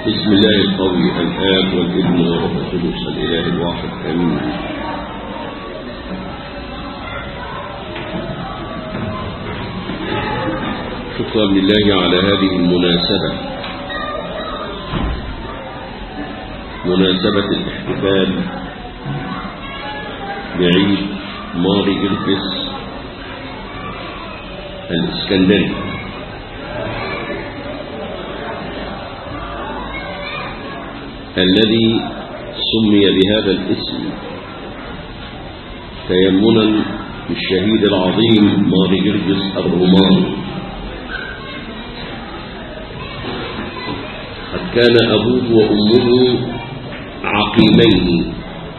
بسم الله القوي الآب والابن والروح القدس الإله الواحد آمين شكرا لله على هذه المناسبة مناسبة الاحتفال بعيد ماري إركس الإسكندري الذي سمي بهذا الاسم تيمنا بالشهيد العظيم ماري جرجس الروماني قد كان أبوه وأمه عقيمين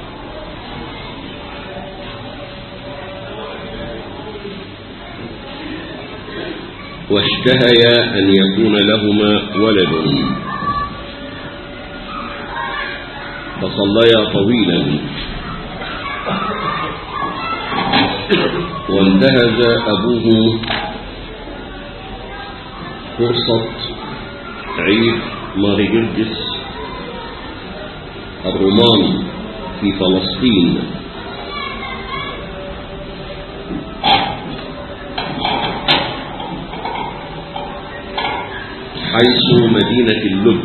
واشتهيا أن يكون لهما ولد فصليا طويلا وانتهز أبوه فرصة عيد ماري جرجس الروماني في فلسطين حيث مدينة اللب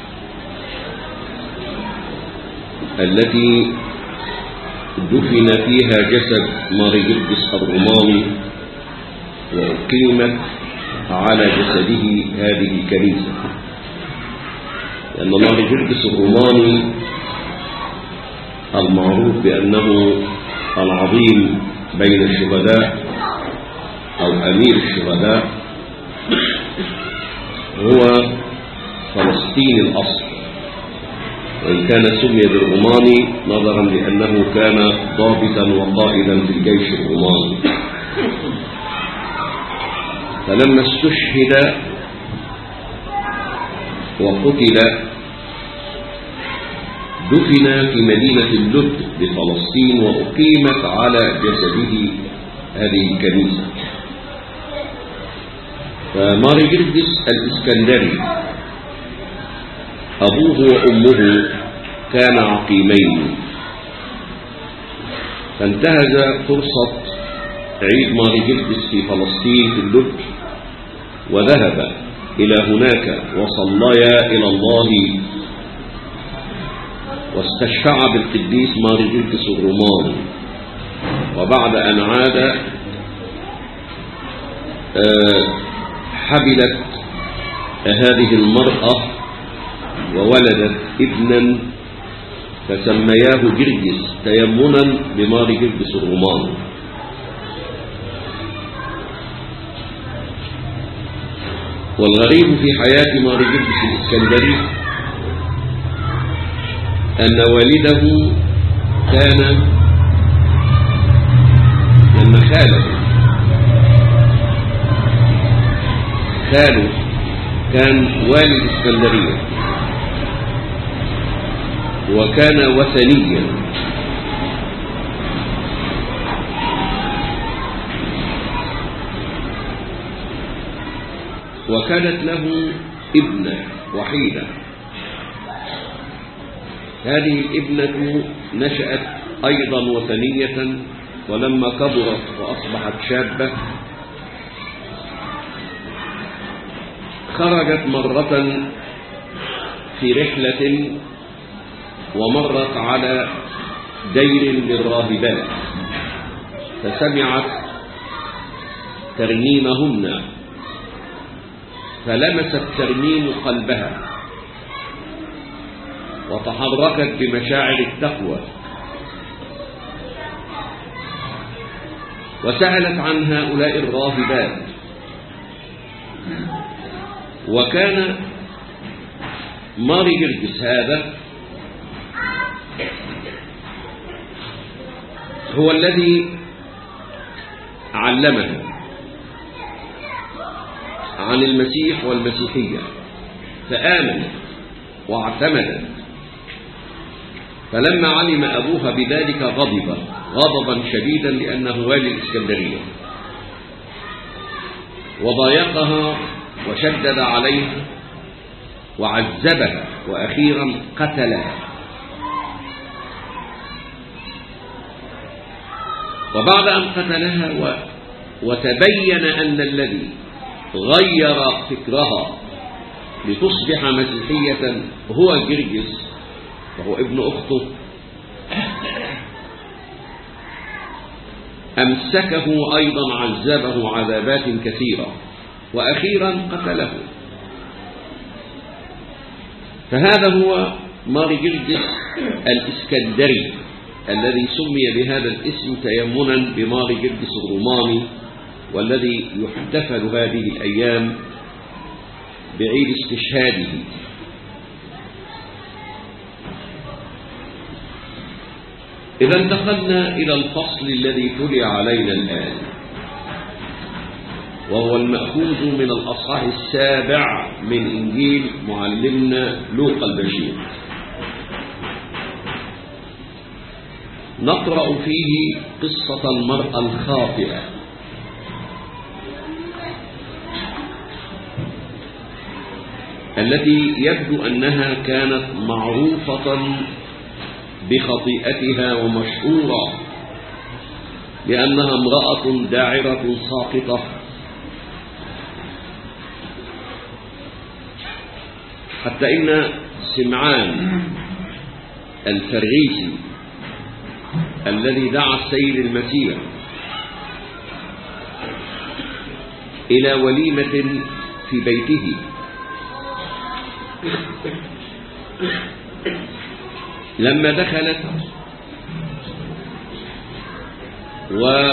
التي دفن فيها جسد ماري جرجس الروماني وأقيمت على جسده هذه الكنيسة لأن ماري جرجس الروماني المعروف بأنه العظيم بين الشهداء أو أمير الشهداء هو فلسطيني الأصل وإن كان سمي بالروماني نظرا لأنه كان ضابطا وقائدا في الجيش الروماني فلما استشهد وقتل دفن في مدينة اللد بفلسطين وأقيمت على جسده هذه الكنيسة فماري جرجس الإسكندري أبوه وأمه كان عقيمين فانتهز فرصة عيد ماري جرجس في فلسطين في اللب وذهب إلى هناك وصليا إلى الله واستشفع بالقديس ماري جرجس الروماني وبعد أن عاد حبلت هذه المرأة وولدت ابنا فسمياه جرجس تيمنا بماري جرجس الروماني والغريب في حياة ماري جرجس الإسكندري أن والده كان لما خاله خاله كان والي الإسكندرية وكان وثنيا وكانت له ابنة وحيدة هذه الابنة نشأت أيضا وثنية ولما كبرت وأصبحت شابة خرجت مرة في رحلة ومرت على دير للراهبات فسمعت ترنيمهن فلمست ترنيم قلبها وتحركت بمشاعر التقوى وسألت عن هؤلاء الراهبات وكان ماري جرجس هذا هو الذي علمها عن المسيح والمسيحية فآمنت واعتمدت فلما علم أبوها بذلك غضب غضبا شديدا لأنه والي الإسكندرية وضايقها وشدد عليها وعذبها وأخيرا قتلها وبعد أن قتلها و... وتبين أن الذي غير فكرها لتصبح مسيحية هو جرجس وهو ابن أخته أمسكه أيضا عذبه عذابات كثيرة وأخيرا قتله فهذا هو ماري جرجس الإسكندري الذي سمي بهذا الاسم تيمنا بماري جرجس الروماني والذي يحتفل هذه الأيام بعيد استشهاده إذا انتقلنا إلى الفصل الذي تلي علينا الآن وهو المأخوذ من الأصحاح السابع من إنجيل معلمنا لوقا البشير نقرأ فيه قصة المرأة الخاطئة التي يبدو أنها كانت معروفة بخطيئتها ومشهورة لأنها امرأة داعرة ساقطة حتى إن سمعان الفريسي الذي دعا السيد المسيح إلى وليمة في بيته لما دخلت و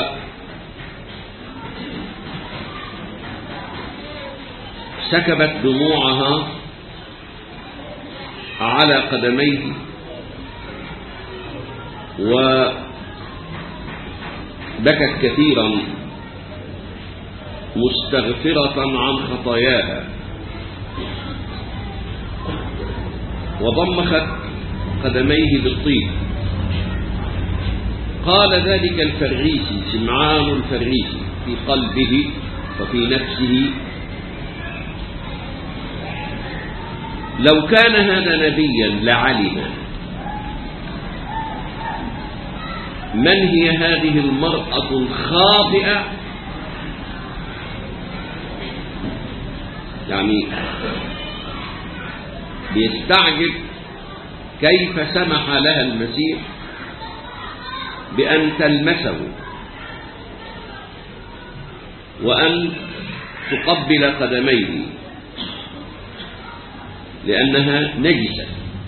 سكبت دموعها على قدميه وبكت كثيرا مستغفرة عن خطاياها وضمخت قدميه بالطيب قال ذلك الفريسي سمعان الفريسي في قلبه وفي نفسه لو كان هذا نبيا لعلم من هي هذه المرأة الخاطئة يعني بيستعجب كيف سمح لها المسيح بأن تلمسه وأن تقبل قدميه لأنها نجسة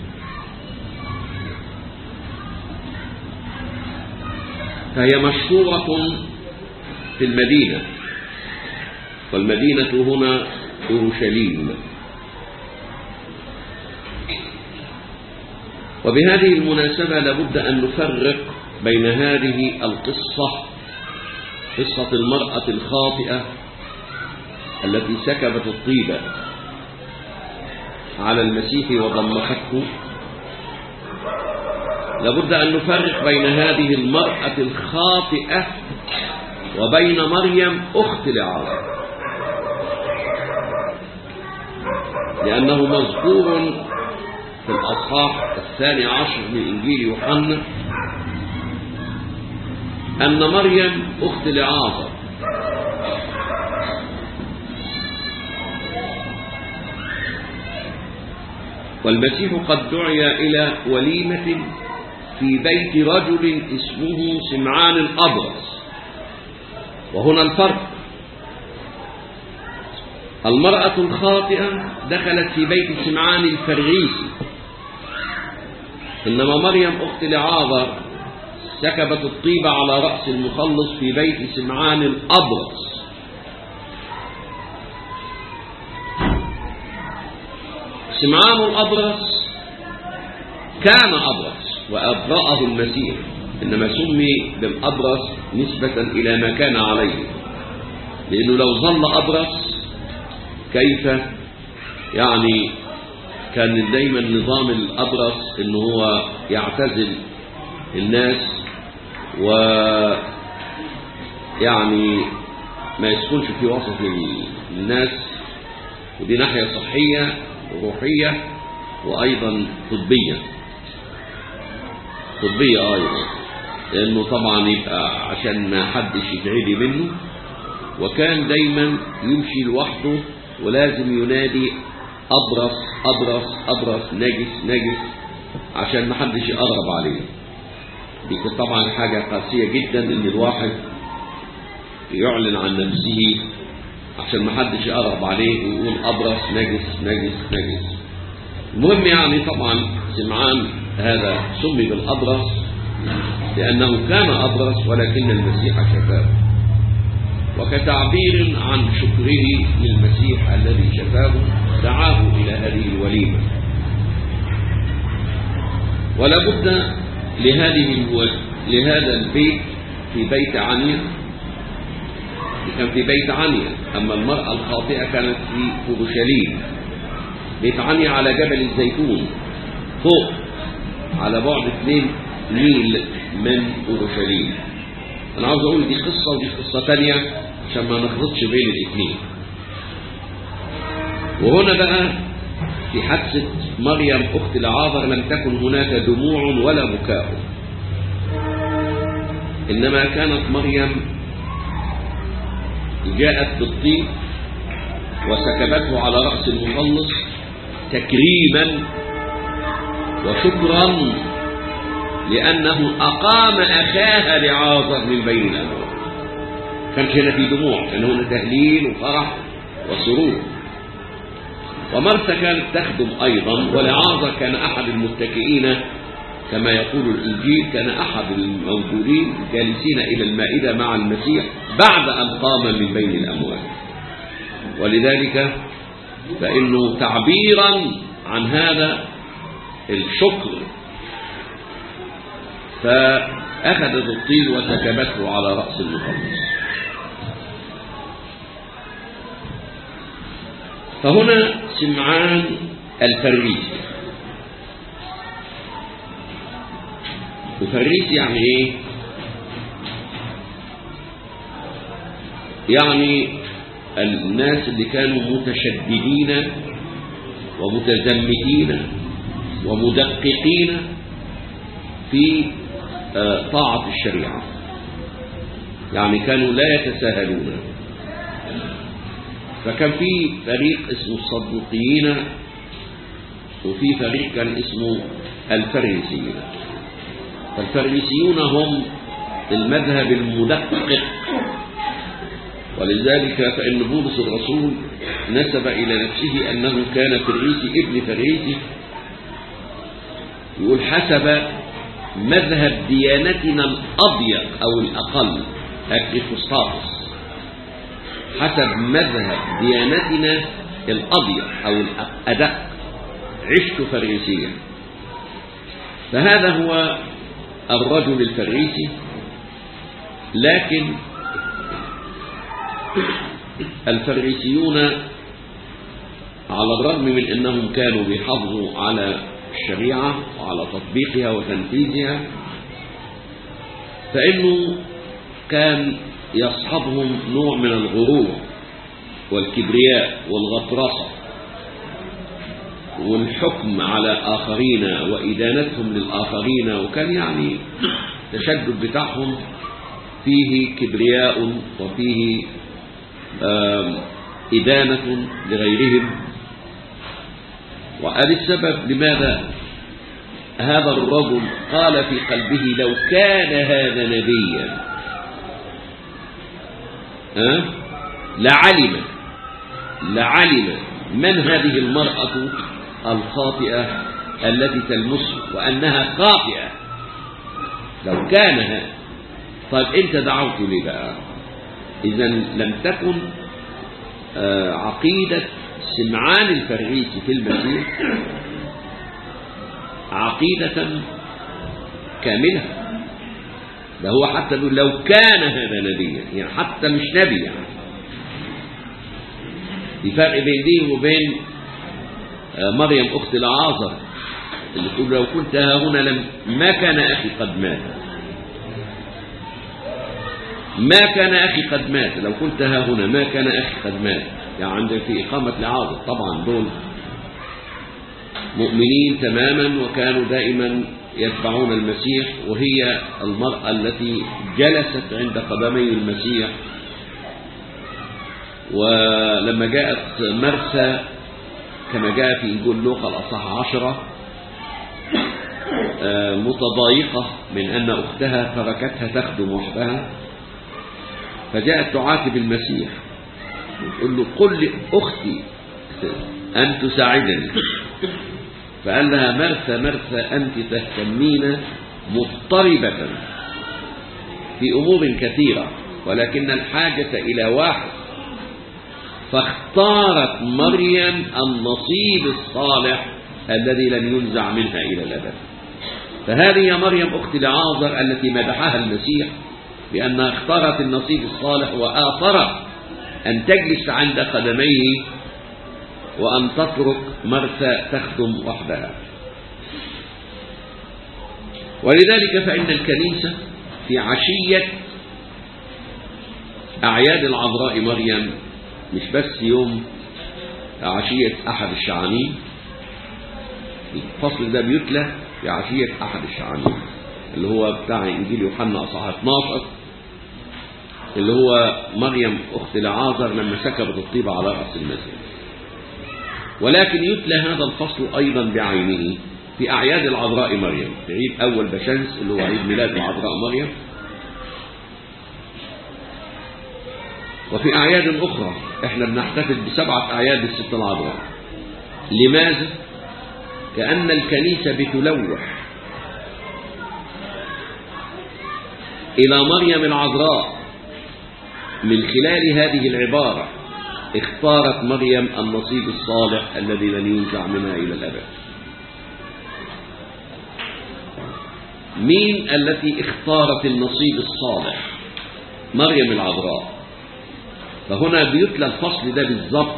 فهي مشهورة في المدينة والمدينة هنا أورشليم وبهذه المناسبة لابد أن نفرق بين هذه القصة قصة المرأة الخاطئة التي سكبت الطيبة على المسيح وضمخته لابد أن نفرق بين هذه المرأة الخاطئة وبين مريم أخت لعازر لأنه مذكور في الأصحاح الثاني عشر من إنجيل يوحنا أن مريم أخت لعازر والمسيح قد دعي إلى وليمة في بيت رجل اسمه سمعان الأبرص وهنا الفرق المرأة الخاطئة دخلت في بيت سمعان الفريسي إنما مريم أخت لعاذر سكبت الطيب على رأس المخلص في بيت سمعان الأبرص سمعان الأبرص كان أبرص وأبرأه المسيح إنما سمي بالأبرص نسبة إلى ما كان عليه لأنه لو ظل أبرص كيف يعني كان دايما نظام الأبرص إنه هو يعتزل الناس و يعني ما يسكنش في وسط الناس ودي ناحية صحية روحية وأيضا طبية طبية أيضا لأنه طبعا يبقى عشان ما حدش يتعدي منه وكان دايما يمشي لوحده ولازم ينادي أبرص أبرص أبرص نجس نجس عشان ما حدش يقرب عليه دي كانت طبعا حاجة قاسية جدا ان الواحد يعلن عن نفسه عشان ما حدش يقرب عليه ويقول أبرص نجس نجس نجس المهم يعني طبعا سمعان هذا سمي بالأبرص لأنه كان أبرص ولكن المسيح شفاه وكتعبير عن شكره للمسيح الذي شفاه دعاه إلى هذه الوليمة ولا بد لهذه لهذا البيت في بيت عنيا كان في بيت عنيا أما المرأة الخاطئة كانت في أورشليم بيت عنيا على جبل الزيتون فوق على بعد اثنين ميل من أورشليم أنا عاوز أقول دي قصة ودي قصة تانية عشان ما نخلطش بين الاثنين وهنا بقى في حادثة مريم أخت العاذر لم تكن هناك دموع ولا بكاء إنما كانت مريم جاءت بالطيب وسكبته على رأس المخلص تكريما وشكرا لأنه أقام أخاها لعازر من بين الأموات كان هنا في دموع كان هنا تهليل وفرح وسرور ومرثا كانت تخدم أيضا ولعازر كان أحد المتكئين كما يقول الإنجيل كان أحد الموجودين جالسين إلى المائدة مع المسيح بعد أن قام من بين الأموات ولذلك فإنه تعبيرا عن هذا الشكر فأخذت الطين وسكبته على رأس المخلص فهنا سمعان الفريسي الفريسي يعني ايه يعني الناس اللي كانوا متشددين ومتزمتين ومدققين في طاعة الشريعة يعني كانوا لا يتساهلون فكان في فريق اسمه الصدوقيين وفي فريق كان اسمه الفريسيين فالفريسيون هم المذهب المدقق ولذلك فإن بولس الرسول نسب إلى نفسه أنه كان فريسي ابن فريسي يقول حسب مذهب ديانتنا الأضيق أو الأقل أكريفوستاتس حسب مذهب ديانتنا الأضيق أو الأدق عشت فريسيا فهذا هو الرجل الفريسي لكن الفريسيون على الرغم من أنهم كانوا بيحافظوا على الشريعة وعلى تطبيقها وتنفيذها فإنه كان يصحبهم نوع من الغرور والكبرياء والغطرسة والحكم على آخرين وإدانتهم للآخرين وكان يعني التشدد بتاعهم فيه كبرياء وفيه إدانة لغيرهم وقال السبب لماذا هذا الرجل قال في قلبه لو كان هذا نبيا أه؟ لعلم لعلم من هذه المرأة الخاطئة التي تلمسه وأنها خاطئة لو كان هذا طيب أنت دعوت لي بقى إذا لم تكن آه عقيدة سمعان الفريسي في المسيح عقيدة كاملة ده هو حتى يقول لو كان هذا نبيا يعني حتى مش نبي يعني في فرق بين دي وبين مريم أخت العازر اللي تقول لو كنت ها هنا لم ما كان أخي قد مات ما كان أخي قد مات لو كنت ها هنا ما كان أخي قد مات يعني عندك في إقامة لعازر طبعا دول مؤمنين تماما وكانوا دائما يتبعون المسيح وهي المرأة التي جلست عند قدمي المسيح ولما جاءت مرسى كما جاء في إنجيل لوقا الأصحاح عشرة متضايقة من أن أختها تركتها تخدم وحدها فجاءت تعاتب المسيح تقول له قل لأختي أن تساعدني فقال لها مرثى مرثى أنت تهتمين مضطربة في أمور كثيرة ولكن الحاجة إلى واحد فاختارت مريم النصيب الصالح الذي لن ينزع منها إلى الأبد فهذه مريم أخت لعازر التي مدحها المسيح بأنها اختارت النصيب الصالح وآثرت أن تجلس عند قدميه وأن تترك مرثى تخدم وحدها ولذلك فإن الكنيسة في عشية أعياد العذراء مريم مش بس يوم عشية أحد الشعانين الفصل ده بيتلى في عشية أحد الشعانين اللي هو بتاع إنجيل يوحنا أصحاح 12 اللي هو مريم أخت لعازر لما سكبت الطيبة على رأس المسيح ولكن يتلى هذا الفصل أيضا بعينه في أعياد العذراء مريم في عيد أول بشمس اللي هو عيد ميلاد العذراء مريم وفي أعياد أخرى احنا بنحتفل بسبعة أعياد الست العذراء لماذا؟ كأن الكنيسة بتلوح إلى مريم العذراء من خلال هذه العبارة اختارت مريم النصيب الصالح الذي لن ينزع منها إلى الأبد مين التي اختارت النصيب الصالح مريم العذراء فهنا بيتلى الفصل ده بالضبط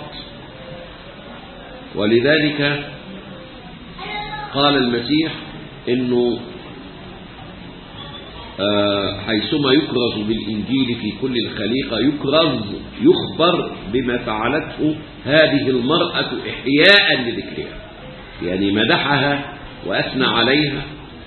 ولذلك قال المسيح انه آه حيثما يكرز بالإنجيل في كل الخليقة يكرز يخبر بما فعلته هذه المرأة إحياء لذكرها يعني مدحها وأثنى عليها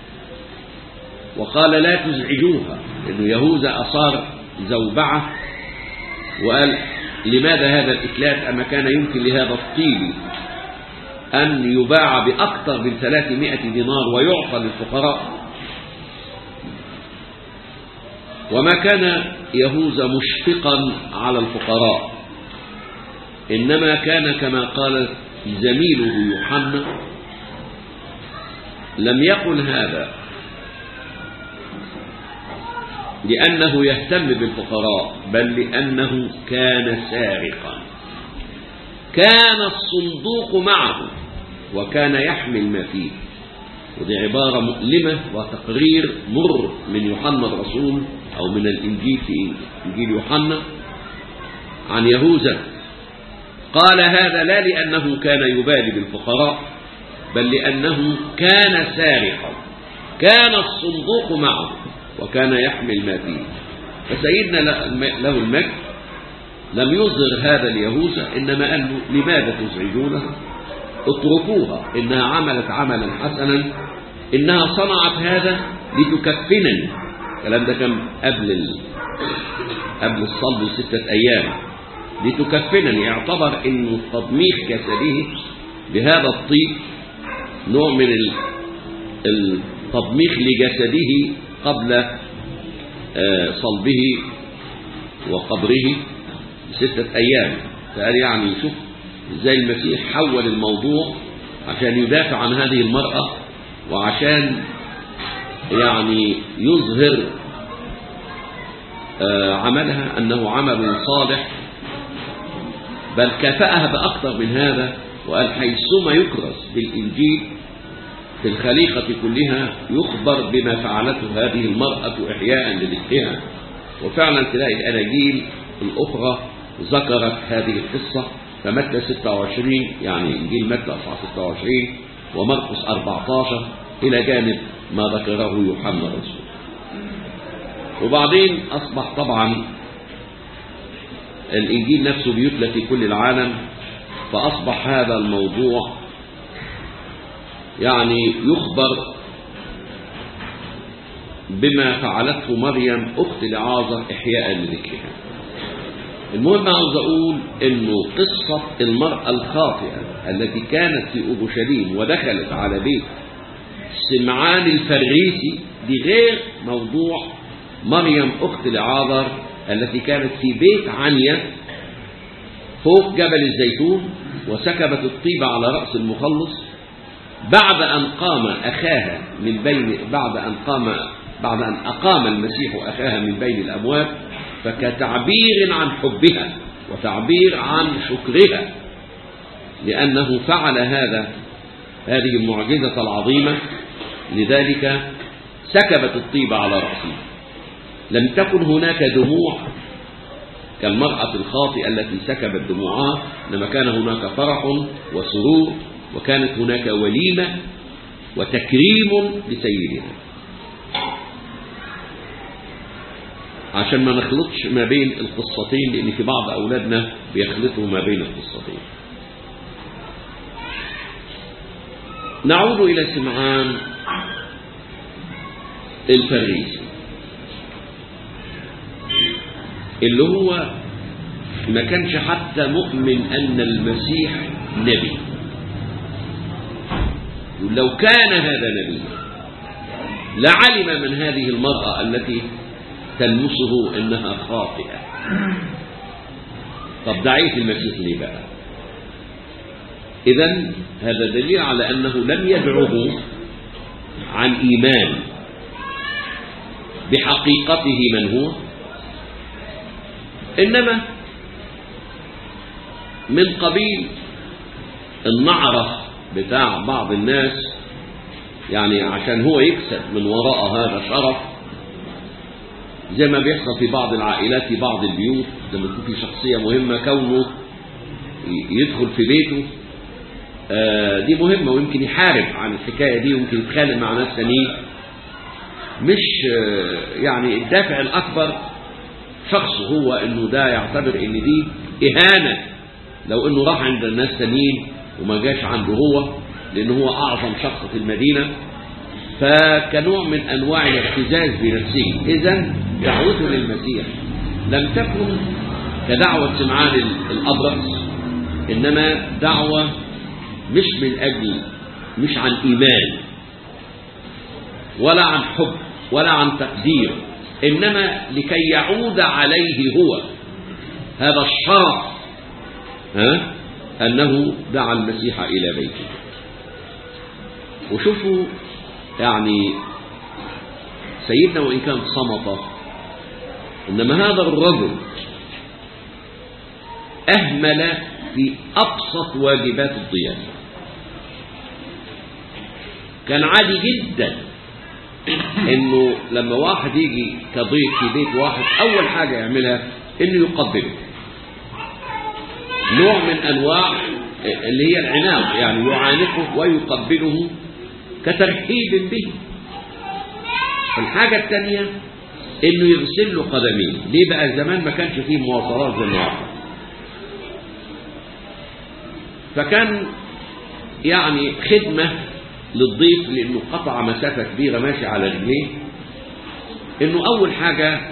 وقال لا تزعجوها لأنه يهوذا أصار زوبعة وقال لماذا هذا الإتلاف أما كان يمكن لهذا الطيب أن يباع بأكثر من 300 دينار ويعطى للفقراء وما كان يهوذا مشفقا على الفقراء إنما كان كما قال زميله يوحنا لم يقل هذا لأنه يهتم بالفقراء بل لأنه كان سارقا كان الصندوق معه وكان يحمل ما فيه ودي عبارة مؤلمة وتقرير مر من يوحنا الرسول أو من الإنجيل في إنجيل يوحنا عن يهوذا قال هذا لا لأنه كان يبالي بالفقراء بل لأنه كان سارقا كان الصندوق معه وكان يحمل ما فيه فسيدنا له المجد لم يظهر هذا ليهوذا إنما قال له لماذا تزعجونها اتركوها إنها عملت عملا حسنا إنها صنعت هذا لتكفنني الكلام ده كان قبل ال... قبل الصلب ستة أيام لتكفنني اعتبر إنه تضميخ جسده بهذا الطيب نوع من ال... التضميخ لجسده قبل صلبه وقبره ستة أيام فقال يعني شوف ازاي المسيح حول الموضوع عشان يدافع عن هذه المرأة وعشان يعني يظهر عملها أنه عمل صالح بل كافأها بأكثر من هذا وقال حيثما يكرز بالإنجيل في الخليقة كلها يخبر بما فعلته هذه المرأة إحياء لذكرها وفعلا تلاقي الأناجيل الأخرى ذكرت هذه القصة فمتى 26 يعني إنجيل متى أصحاح 26 ومرقس 14 إلى جانب ما ذكره يوحنا الرسول وبعدين أصبح طبعا الإنجيل نفسه بيتلى في كل العالم فأصبح هذا الموضوع يعني يخبر بما فعلته مريم أخت لعازر إحياء لذكرها المهم عاوز أقول إنه قصة المرأة الخاطئة التي كانت في أورشليم ودخلت على بيت سمعان الفريسي دي غير موضوع مريم أخت لعازر التي كانت في بيت عنيا فوق جبل الزيتون وسكبت الطيب على رأس المخلص بعد أن قام أخاها من بين بعد أن قام بعد أن أقام المسيح أخاها من بين الأموات فكتعبير عن حبها وتعبير عن شكرها لأنه فعل هذا هذه المعجزة العظيمة لذلك سكبت الطيب على رأسه لم تكن هناك دموع كالمرأة الخاطئة التي سكبت دموعها إنما كان هناك فرح وسرور وكانت هناك وليمة وتكريم لسيدنا عشان ما نخلطش ما بين القصتين لأن في بعض أولادنا بيخلطوا ما بين القصتين نعود إلى سمعان الفريسي اللي هو ما كانش حتى مؤمن أن المسيح نبي لو كان هذا نبي لعلم من هذه المرأة التي تلمسه انها خاطئة طب دعيت المسيح ليه بقى اذا هذا دليل على انه لم يدعه عن ايمان بحقيقته من هو انما من قبيل النعرة بتاع بعض الناس يعني عشان هو يكسب من وراء هذا شرف زي ما بيحصل في بعض العائلات في بعض البيوت لما يكون في شخصية مهمة كونه يدخل في بيته آه دي مهمة ويمكن يحارب عن الحكاية دي ويمكن يتخانق مع ناس تانيين مش آه يعني الدافع الأكبر شخص هو انه ده يعتبر ان دي إهانة لو انه راح عند الناس تانيين وما جاش عنده هو لأنه هو أعظم شخص في المدينة فكنوع من أنواع الاعتزاز بنفسه إذا دعوته للمسيح لم تكن كدعوة سمعان الأبرص إنما دعوة مش من أجل مش عن إيمان ولا عن حب ولا عن تقدير إنما لكي يعود عليه هو هذا الشرف ها أنه دعا المسيح إلى بيته وشوفوا يعني سيدنا وإن كان صمت إنما هذا الرجل أهمل في أبسط واجبات الضيافة كان عادي جدا انه لما واحد يجي كضيف في بيت واحد اول حاجة يعملها انه يقبله نوع من انواع اللي هي العناق يعني يعانقه ويقبله كترحيب به الحاجة الثانية انه يغسل له قدميه ليه بقى زمان ما كانش فيه مواصلات زي النهارده فكان يعني خدمة للضيف لانه قطع مسافة كبيرة ماشي على رجليه انه اول حاجة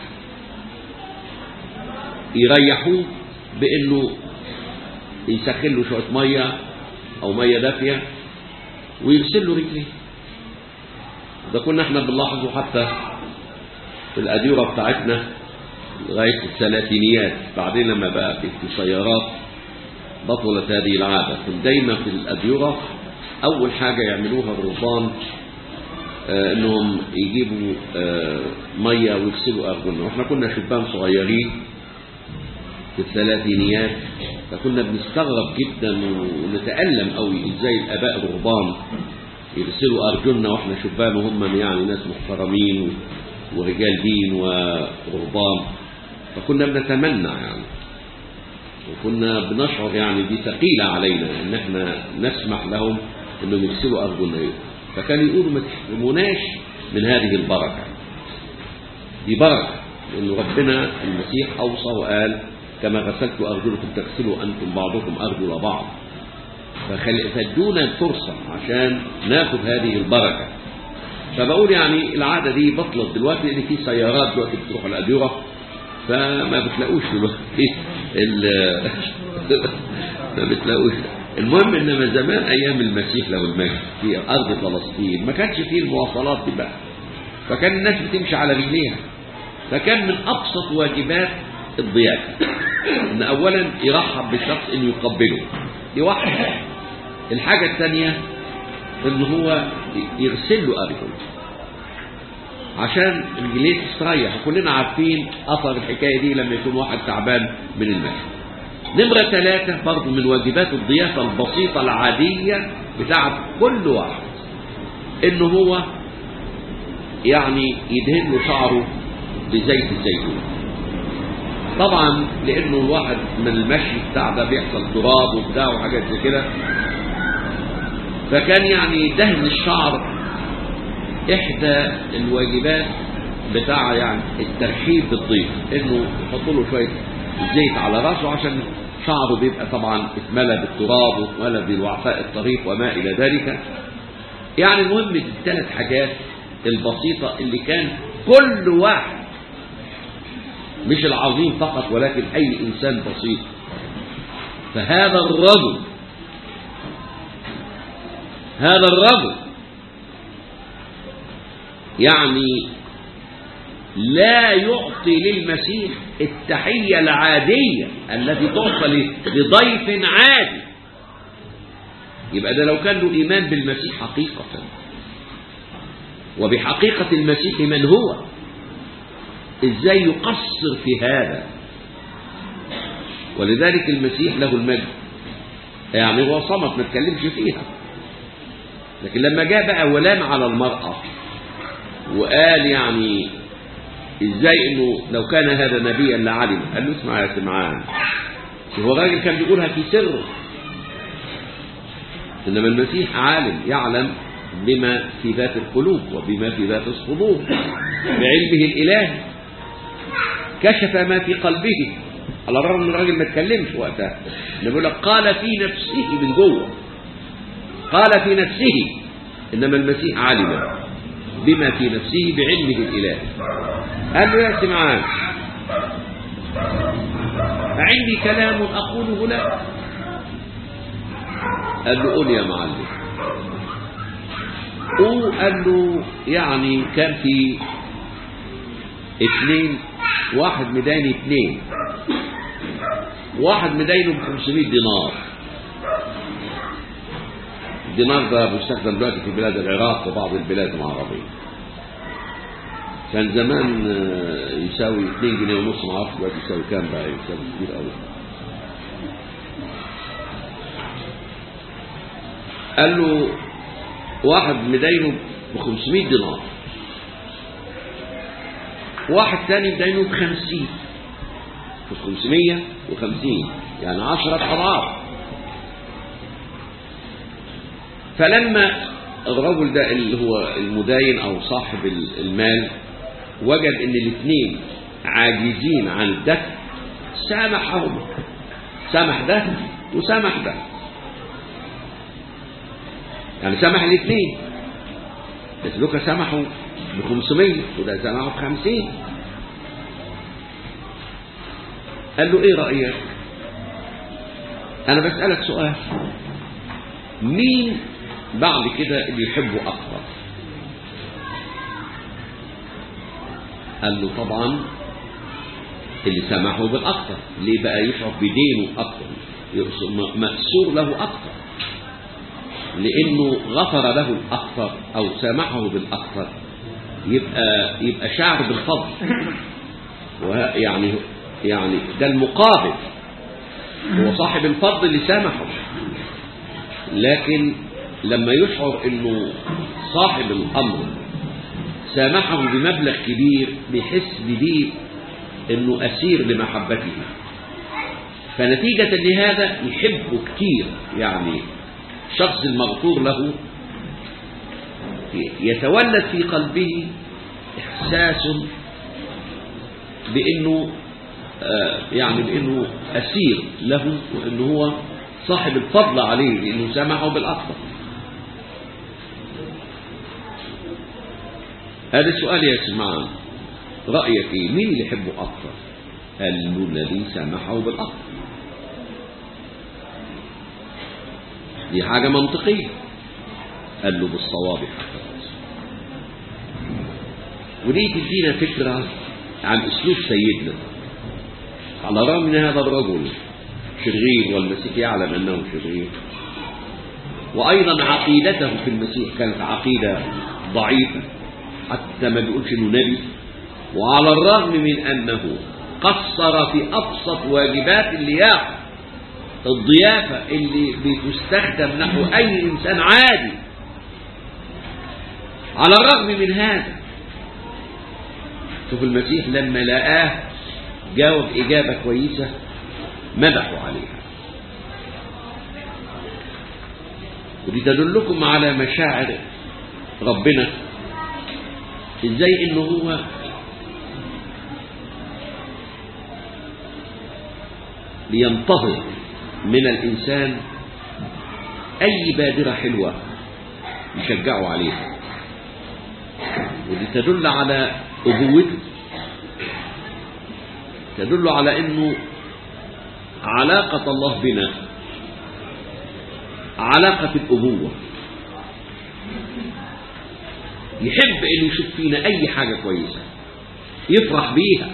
يريحوه بانه يسخن له شوية مية او مية دافية ويغسل له رجليه ده كنا احنا بنلاحظه حتى في الأديرة بتاعتنا لغاية الثلاثينيات بعدين لما بقى في سيارات بطلت هذه العادة كنت دايما في الأديرة أول حاجة يعملوها الرهبان آه انهم يجيبوا آه مية ويغسلوا أرجلنا واحنا كنا شبان صغيرين في الثلاثينيات فكنا بنستغرب جدا ونتألم قوي ازاي الآباء الرهبان يغسلوا أرجلنا واحنا شبان وهم يعني ناس محترمين ورجال دين ورهبان فكنا بنتمنى يعني وكنا بنشعر يعني دي ثقيلة علينا ان احنا نسمح لهم انهم يغسلوا أرجلنا فكانوا يقولوا ما تحرموناش من هذه البركة دي بركة لأن ربنا المسيح أوصى وقال كما غسلت أرجلكم تغسلوا أنتم بعضكم أرجل بعض فخل... فادونا الفرصة عشان ناخد هذه البركة فبقول يعني العادة دي بطلت دلوقتي لأن في سيارات دلوقتي بتروح الأديرة فما بتلاقوش دلوقتي ال... ما بتلاقوش المهم انما زمان ايام المسيح له المجد في ارض فلسطين ما كانش فيه المواصلات دي بقى فكان الناس بتمشي على رجليها فكان من ابسط واجبات الضيافه ان اولا يرحب بالشخص انه يقبله دي واحده الحاجه الثانيه ان هو يغسل له ارجله عشان رجليه تستريح وكلنا عارفين اثر الحكايه دي لما يكون واحد تعبان من المشي نمرة ثلاثة برضو من واجبات الضيافة البسيطة العادية بتاعت كل واحد انه هو يعني يدهن له شعره بزيت الزيتون طبعا لانه الواحد من المشي بتاع ده بيحصل تراب وبتاع وحاجات زي كده فكان يعني دهن الشعر احدى الواجبات بتاع يعني الترحيب بالضيف انه يحط له شويه زيت على راسه عشان شعره بيبقى طبعا اتملى بالتراب واتملى بالوعفاء الطريق وما الى ذلك يعني المهم الثلاث حاجات البسيطة اللي كان كل واحد مش العظيم فقط ولكن أي إنسان بسيط فهذا الرجل هذا الرجل يعني لا يعطي للمسيح التحية العادية التي تعطى لضيف عادي يبقى ده لو كان له إيمان بالمسيح حقيقة وبحقيقة المسيح من هو إزاي يقصر في هذا ولذلك المسيح له المجد يعني هو صمت ما تكلمش فيها لكن لما جاء بقى ولام على المرأة وقال يعني ازاي انه لو كان هذا نبيا لعلم قال له اسمع يا سمعان هو الراجل كان بيقولها في سر انما المسيح عالم يعلم بما في ذات القلوب وبما في ذات الصدور بعلمه الالهي كشف ما في قلبه على الرغم من الراجل ما اتكلمش وقتها بيقول لك قال في نفسه من جوه قال في نفسه انما المسيح علم بما في نفسه بعلمه الالهي قال له يا سمعان عندي كلام اقوله لك قال له قول يا معلم قال له يعني كان في اثنين واحد مداين اثنين واحد مداينه ب 500 دينار الدينار ده بيستخدم دلوقتي في بلاد العراق وبعض البلاد العربية كان زمان يساوي 2 جنيه ونص ما اعرفش دلوقتي يساوي كام بقى يساوي كتير قوي قال له واحد مداينه ب 500 دينار واحد ثاني مداينه ب 50 في 550 يعني 10 اضعاف فلما الرجل ده اللي هو المداين او صاحب المال وجد ان الاثنين عاجزين عن الدفع سامحهم سامح ده وسامح ده يعني سامح الاثنين بس لوكا سامحوا ب 500 وده سامحوا ب 50 قال له ايه رأيك انا بسألك سؤال مين بعد كده اللي يحبه أكثر قال له طبعا اللي سامحه بالأكثر ليه بقى يشعر بدينه أكثر مأسور له أكثر لأنه غفر له الأكثر أو سامحه بالأكثر يبقى يبقى شعر بالفضل ويعني يعني ده المقابل هو صاحب الفضل اللي سامحه لكن لما يشعر انه صاحب الامر سامحه بمبلغ كبير بيحس بديه انه اسير لمحبته فنتيجة لهذا يحبه كتير يعني الشخص المغفور له يتولد في قلبه احساس بانه آه يعني بانه اسير له وانه هو صاحب الفضل عليه لأنه سمحه بالأكبر هذا السؤال يا سمعان رأيك إيه مين اللي يحبه أكثر قال له الذي سمحه بالأكبر دي حاجة منطقية قال له بالصواب حتى ودي تدينا فكرة عن أسلوب سيدنا على الرغم من هذا الرجل شرير والمسيح يعلم أنه شرير وأيضا عقيدته في المسيح كانت عقيدة ضعيفة حتى ما بيقولش انه نبي وعلى الرغم من انه قصر في ابسط واجبات اللياقه الضيافه اللي بتستخدم نحو اي انسان عادي على الرغم من هذا شوف المسيح لما لقاه جاوب اجابه كويسه مدحوا عليها ودي تدلكم على مشاعر ربنا ازاي انه هو لينتظر من الانسان اي بادره حلوه يشجعه عليها ودي تدل على ابوته تدل على انه علاقه الله بنا علاقه الابوه يحب انه يشوف فينا اي حاجه كويسه يفرح بيها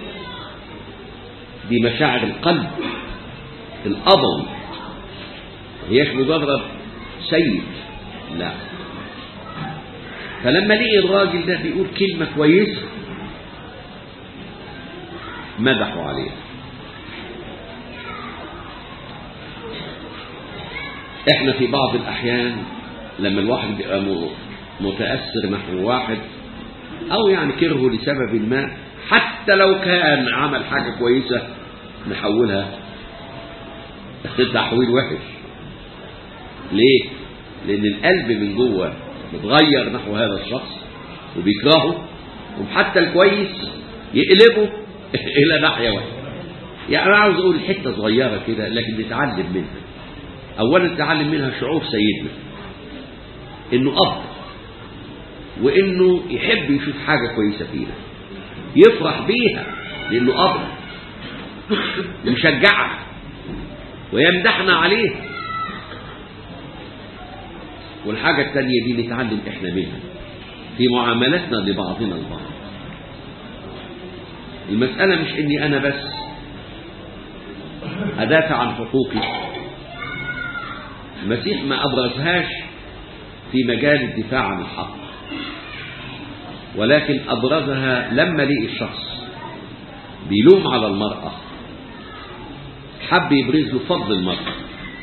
دي مشاعر القلب الابوي هيش مجرد سيد لا فلما لقي الراجل ده بيقول كلمه كويسه مدحوا عليها احنا في بعض الاحيان لما الواحد بيبقى متأثر نحو واحد أو يعني كرهه لسبب ما حتى لو كان عمل حاجة كويسة نحولها تحويل وحش ليه؟ لأن القلب من جوه متغير نحو هذا الشخص وبيكرهه وحتى الكويس يقلبه إلى ناحية واحدة يعني أنا عاوز أقول حتة صغيرة كده لكن نتعلم منها أولا نتعلم منها شعور سيدنا إنه أب وانه يحب يشوف حاجه كويسه فينا يفرح بيها لانه اب يشجعها ويمدحنا عليها والحاجة الثانية دي نتعلم احنا منها في معاملتنا لبعضنا البعض المسألة مش اني انا بس ادافع عن حقوقي المسيح ما ابرزهاش في مجال الدفاع عن الحق ولكن أبرزها لما لقي الشخص بيلوم على المرأة حب يبرز له فضل المرأة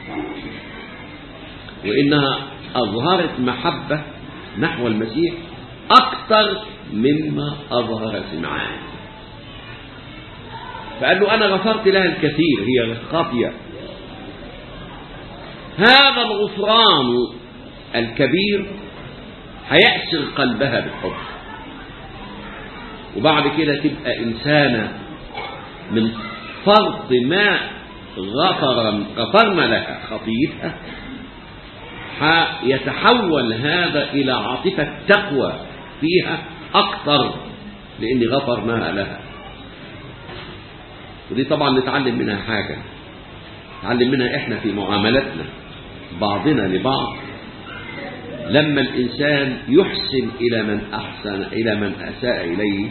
وإنها أظهرت محبة نحو المسيح أكثر مما أظهر سمعان فقال له أنا غفرت لها الكثير هي خاطية هذا الغفران الكبير هيأسر قلبها بالحب وبعد كده تبقى إنسانة من فرط ما غفر غفرنا لها خطيئتها يتحول هذا إلى عاطفة تقوى فيها أكثر لأن غفرناها لها ودي طبعا نتعلم منها حاجة نتعلم منها إحنا في معاملتنا بعضنا لبعض لما الإنسان يحسن إلى من أحسن إلى من أساء إليه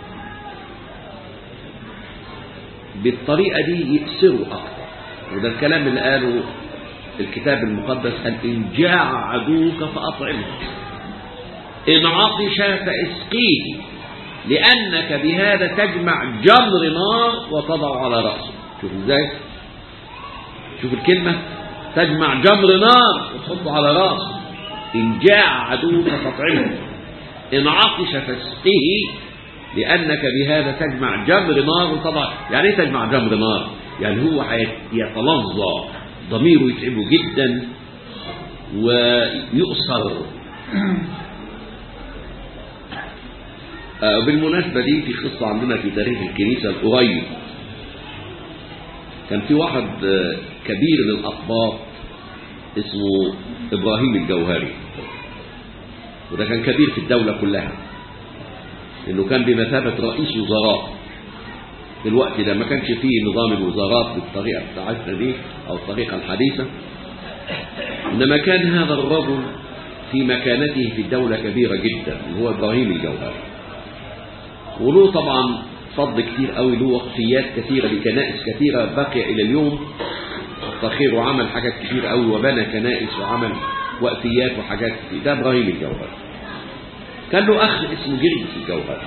بالطريقة دي يأسره أكثر وده الكلام اللي قاله الكتاب المقدس قال إن جاع عدوك فأطعمه إن عطش فاسقيه لأنك بهذا تجمع جمر نار وتضع على رأسه شوف ازاي شوف الكلمة تجمع جمر نار وتحطه على رأسه إن جاع عدوك فاطعمه إن عطش فاسقيه لأنك بهذا تجمع جمر نار وطبعا يعني ايه تجمع جمر نار يعني هو يتلظى ضميره يتعبه جدا ويؤثر آه بالمناسبة دي في قصة عندنا في تاريخ الكنيسة القريب كان في واحد آه، كبير للأقباط اسمه إبراهيم الجوهري وده كان كبير في الدولة كلها إنه كان بمثابة رئيس وزراء في الوقت ده ما كانش فيه نظام الوزارات بالطريقة بتاعتنا دي أو الطريقة الحديثة إنما كان هذا الرجل في مكانته في الدولة كبيرة جدا اللي هو إبراهيم الجوهري وله طبعا فضل كتير قوي له وقفيات كثيرة لكنائس كثيرة باقية إلى اليوم فخير وعمل حاجات كتير قوي وبنى كنائس وعمل وقفيات وحاجات كتير ده إبراهيم الجوهري كان له أخ اسمه جرجس الجوهري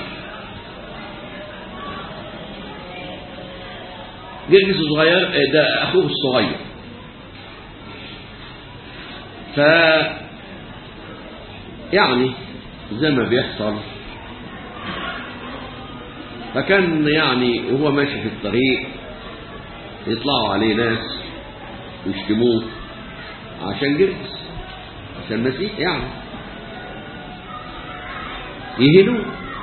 جرجس صغير ده أخوه الصغير ف يعني زي ما بيحصل فكان يعني وهو ماشي في الطريق يطلعوا عليه ناس ويشتموه عشان جرجس عشان مسيح يعني يهنوه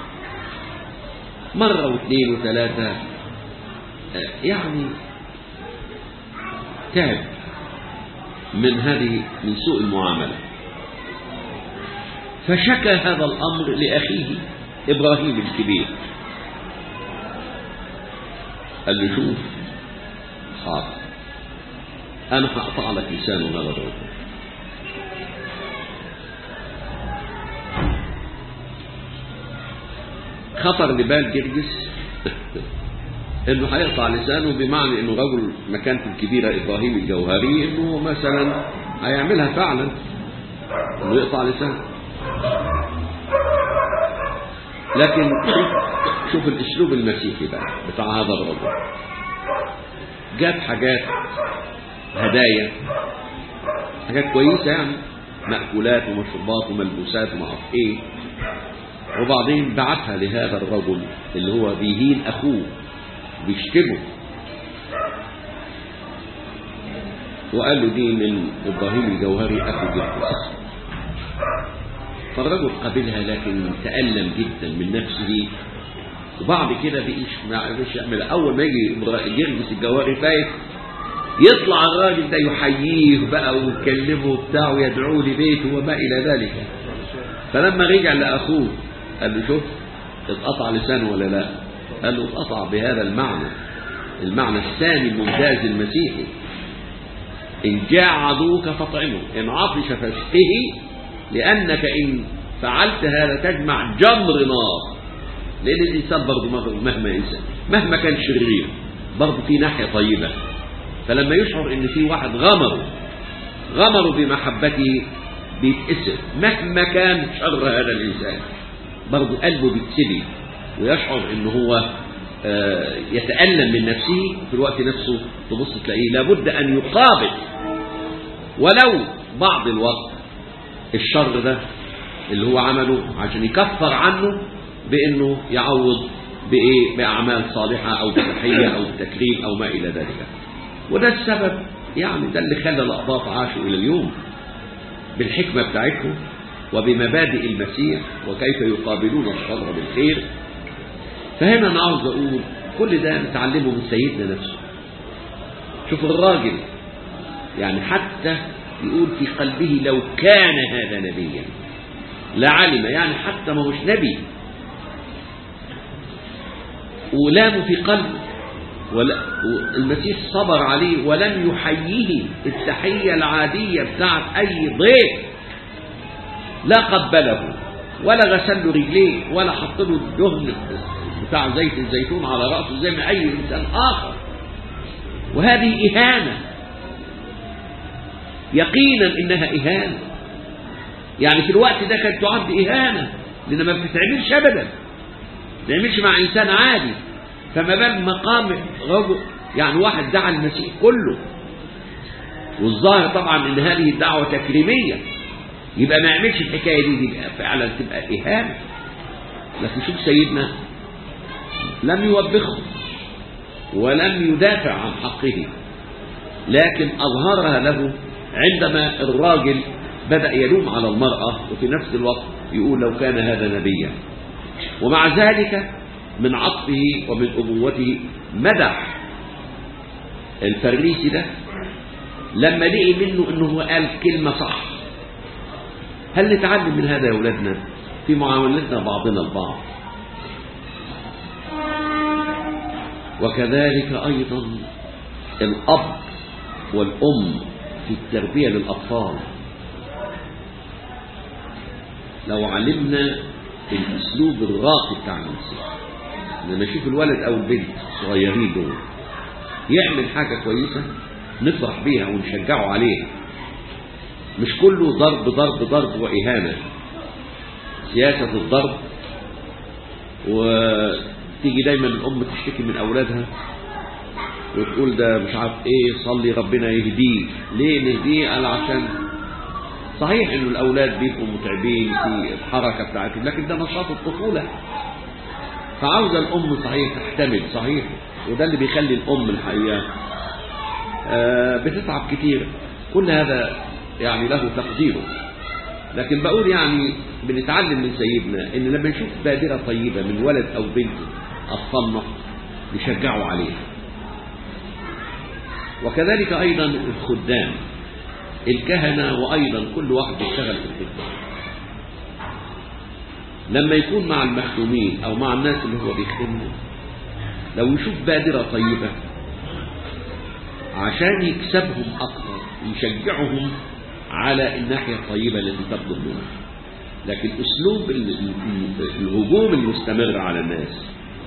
مرة واثنين وثلاثة آه، يعني تعب من هذه من سوء المعاملة فشكى هذا الأمر لأخيه إبراهيم الكبير قال له شوف حاضر أنا هقطع لك لسانه هذا الرجل خطر لبال جرجس انه هيقطع لسانه بمعنى انه رجل مكانته الكبيره ابراهيم الجوهري انه مثلا هيعملها فعلا انه يقطع لسانه لكن شوف, شوف الاسلوب المسيحي بقى بتاع هذا الرجل جاب حاجات هدايا حاجات كويسه يعني مأكولات ومشروبات وملبوسات وما اعرف ايه وبعدين بعتها لهذا الرجل اللي هو بيهين اخوه بيشتمه وقال له دي من ابراهيم الجوهري اخو جرجس فالرجل قبلها لكن تألم جدا من نفسه وبعد كده بقيش ما عرفش يعمل اول ما يجي إبرا- جرجس الجوهري فايت يطلع الراجل ده يحييه بقى ويكلمه وبتاع ويدعوه لبيته وما الى ذلك فلما رجع لاخوه قال له شوف اتقطع لسانه ولا لا قال له اتقطع بهذا المعنى المعنى الثاني الممتاز المسيحي إن جاع عدوك فاطعمه إن عطش فاشقه لأنك إن فعلت هذا تجمع جمر نار لأن الإنسان برضه مهما- مهما إنسان مهما كان شرير برضه في ناحية طيبة فلما يشعر إن في واحد غمره غمره بمحبته بيتأسر مهما كان شر هذا الإنسان برضه قلبه بيتسبي ويشعر إن هو آه، يتألم من نفسه في الوقت نفسه تبص تلاقيه لابد أن يقابل ولو بعض الوقت الشر ده اللي هو عمله عشان يكفر عنه بأنه يعوض بإيه بأعمال صالحة أو بتحية أو بتكريم أو ما إلى ذلك وده السبب يعني ده اللي خلى الأقباط عاشوا إلى اليوم بالحكمة بتاعتهم وبمبادئ المسيح وكيف يقابلون الشر بالخير فهنا أنا عاوز أقول كل ده نتعلمه من سيدنا نفسه شوف الراجل يعني حتى يقول في قلبه لو كان هذا نبيا لعلم يعني حتى ما هوش نبي ولامه في قلبه ولا المسيح صبر عليه ولم يحييه التحية العادية بتاعت أي ضيف لا قبله ولا غسل له رجليه ولا حط له الدهن بتاع زيت الزيتون على رأسه زي ما أي إنسان آخر وهذه إهانة يقينا إنها إهانة يعني في الوقت ده كانت تعد إهانة لأن ما بتتعملش أبدا ما بتتعملش مع إنسان عادي فما بال مقام رجل يعني واحد دعا المسيح كله والظاهر طبعا ان هذه الدعوة تكريمية يبقى ما يعملش الحكاية دي يبقى فعلا تبقى إهانة لكن شوف سيدنا لم يوبخه ولم يدافع عن حقه لكن أظهرها له عندما الراجل بدأ يلوم على المرأة وفي نفس الوقت يقول لو كان هذا نبيا ومع ذلك من عطفه ومن أبوته مدح الفريسي ده لما لقي منه انه هو قال كلمة صح هل نتعلم من هذا يا أولادنا في معاملتنا بعضنا البعض وكذلك أيضا الأب والأم في التربية للأطفال لو علمنا الأسلوب الراقي بتاع المسيح لما نشوف الولد أو البنت الصغيرين دول يعمل حاجة كويسة نفرح بيها ونشجعه عليها مش كله ضرب ضرب ضرب وإهانة سياسة الضرب وتيجي دايما الأم تشتكي من أولادها وتقول ده مش عارف ايه صلي ربنا يهديه ليه نهديه قال عشان صحيح انه الاولاد بيبقوا متعبين في الحركه بتاعتهم لكن ده نشاط الطفوله فعاوزه الام صحيح تحتمل صحيح وده اللي بيخلي الام الحقيقه آه بتتعب كتير كل هذا يعني له تقديره لكن بقول يعني بنتعلم من سيدنا ان لما نشوف بادره طيبه من ولد او بنت اطفالنا نشجعه عليها وكذلك أيضا الخدام الكهنة وأيضا كل واحد يشتغل في الخدمة لما يكون مع المخدومين أو مع الناس اللي هو بيخدمهم لو يشوف بادرة طيبة عشان يكسبهم أكثر يشجعهم على الناحية الطيبة التي تطلب منه لكن أسلوب الهجوم المستمر على الناس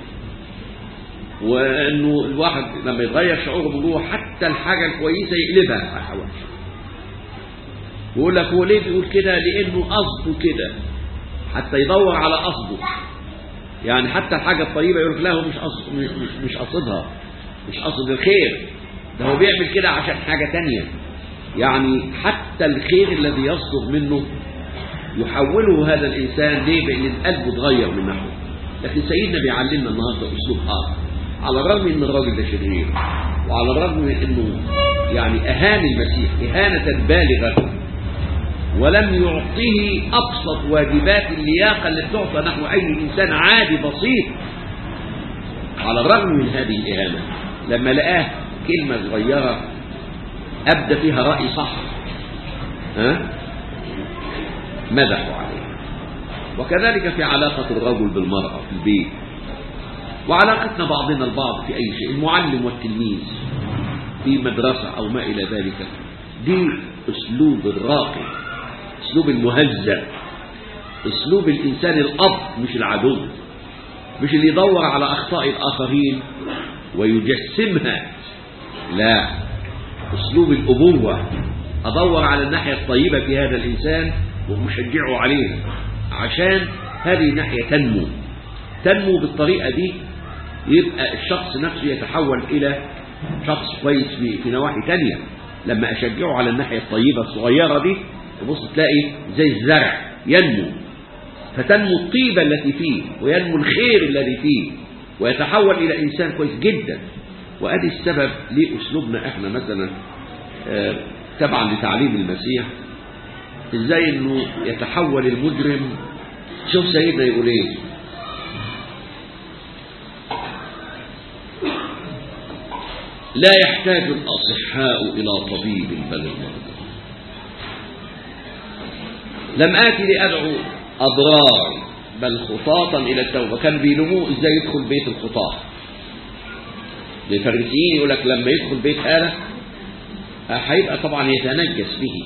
وانه الواحد لما يتغير شعوره من جوه حتى الحاجه الكويسه يقلبها حوالي يقول لك هو ليه بيقول كده لانه قصده كده حتى يدور على قصده يعني حتى الحاجه الطيبه يقول لك لا هو مش قصد مش مش قصدها مش قصد الخير ده هو بيعمل كده عشان حاجه تانية يعني حتى الخير الذي يصدر منه يحوله هذا الانسان ليه بان قلبه اتغير من نحوه لكن سيدنا بيعلمنا النهارده اسلوب اخر على الرغم ان الراجل ده شرير وعلى الرغم من انه يعني اهان المسيح اهانه بالغه ولم يعطيه ابسط واجبات اللياقه اللي بتعطى نحو اي انسان عادي بسيط على الرغم من هذه الاهانه لما لقاه كلمه صغيره ابدى فيها راي صح ها مدحوا عليه وكذلك في علاقه الرجل بالمراه في البيت وعلاقتنا بعضنا البعض في أي شيء المعلم والتلميذ في مدرسة أو ما إلى ذلك دي أسلوب الراقي أسلوب المهذب أسلوب الإنسان الأب مش العدو مش اللي يدور على أخطاء الآخرين ويجسمها لا أسلوب الأبوة أدور على الناحية الطيبة في هذا الإنسان ومشجعه عليها عشان هذه الناحية تنمو تنمو بالطريقة دي يبقى الشخص نفسه يتحول إلى شخص كويس في, في نواحي تانية لما أشجعه على الناحية الطيبة الصغيرة دي تبص تلاقي زي الزرع ينمو فتنمو الطيبة التي فيه وينمو الخير الذي فيه ويتحول إلى إنسان كويس جدا وأدي السبب لأسلوبنا إحنا مثلا آه تبعا لتعليم المسيح إزاي إنه يتحول المجرم شوف سيدنا يقول إيه لا يحتاج الأصحاء إلى طبيب بل المرضى لم آتي لأدعو أضرار بل خطاطا إلى التوبة كان بيلوموه إزاي يدخل بيت الخطاة الفريسيين يقول لك لما يدخل بيت هذا هيبقى طبعا يتنجس به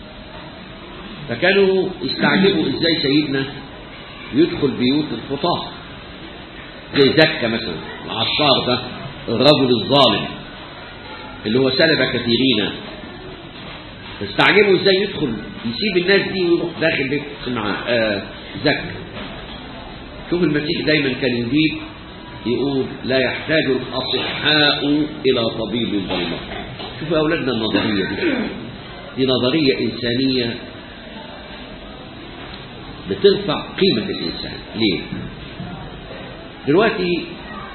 فكانوا يستعجبوا إزاي سيدنا يدخل بيوت الخطاة زي زكا مثلا العشار ده الرجل الظالم اللي هو سلب كثيرين استعجبوا ازاي يدخل يسيب الناس دي ويروح داخل بيت سمعان آه زك شوف المسيح دايما كان يجيب يقول لا يحتاج الاصحاء الى طبيب ظلمه شوفوا اولادنا النظريه دي دي نظريه انسانيه بترفع قيمه الانسان ليه دلوقتي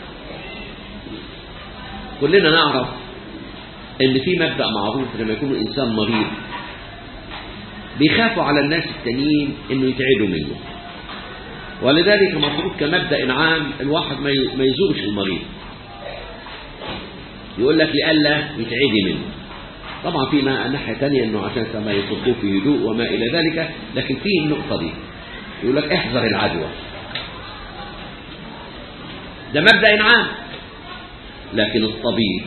كلنا نعرف ان في مبدا معروف لما يكون الانسان مريض بيخافوا على الناس التانيين انه يتعدوا منه ولذلك المفروض كمبدا عام الواحد ما يزورش المريض يقول لك لئلا يتعدي منه طبعا في ناحية تانية انه عشان ما يصدوه في هدوء وما الى ذلك لكن في النقطة دي يقول لك احذر العدوى ده مبدأ عام لكن الطبيب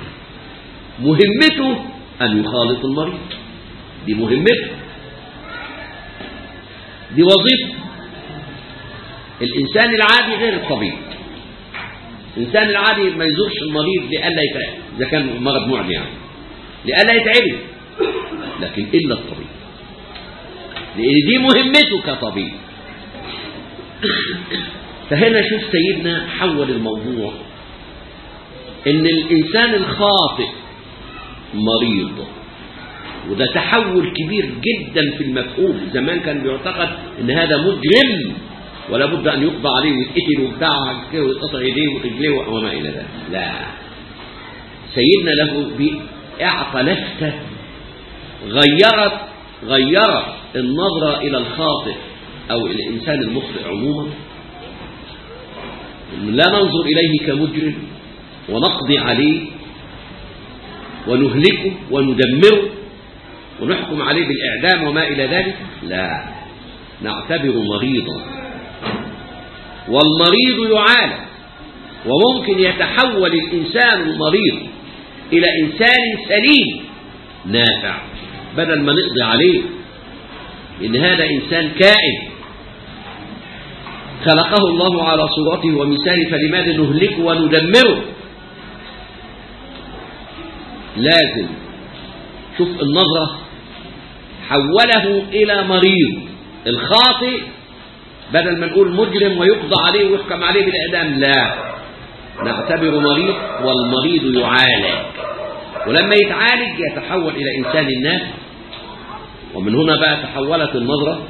مهمته أن يخالط المريض دي مهمته دي وظيفة الإنسان العادي غير الطبيب الإنسان العادي ما يزورش المريض لئلا يتعب إذا كان مرض معدي يعني لئلا يتعب لكن إلا الطبيب لأن دي مهمته كطبيب فهنا شوف سيدنا حول الموضوع ان الانسان الخاطئ مريض وده تحول كبير جدا في المفهوم زمان كان بيعتقد ان هذا مجرم ولا بد ان يقضى عليه ويتقتل وبتاع كده ويتقطع يديه ورجليه وما الى ذلك لا سيدنا له اعطى لفته غيرت غيرت النظره الى الخاطئ او الانسان المخطئ عموما لا ننظر إليه كمجرم ونقضي عليه ونهلكه وندمره ونحكم عليه بالإعدام وما إلى ذلك لا نعتبر مريضا والمريض يعالج وممكن يتحول الإنسان المريض إلى إنسان سليم نافع بدل ما نقضي عليه إن هذا إنسان كائن خلقه الله على صورته ومثاله فلماذا نهلكه وندمره لازم شوف النظرة حوله إلى مريض الخاطئ بدل ما نقول مجرم ويقضى عليه ويحكم عليه بالإعدام لا نعتبر مريض والمريض يعالج ولما يتعالج يتحول إلى إنسان الناس ومن هنا بقى تحولت النظرة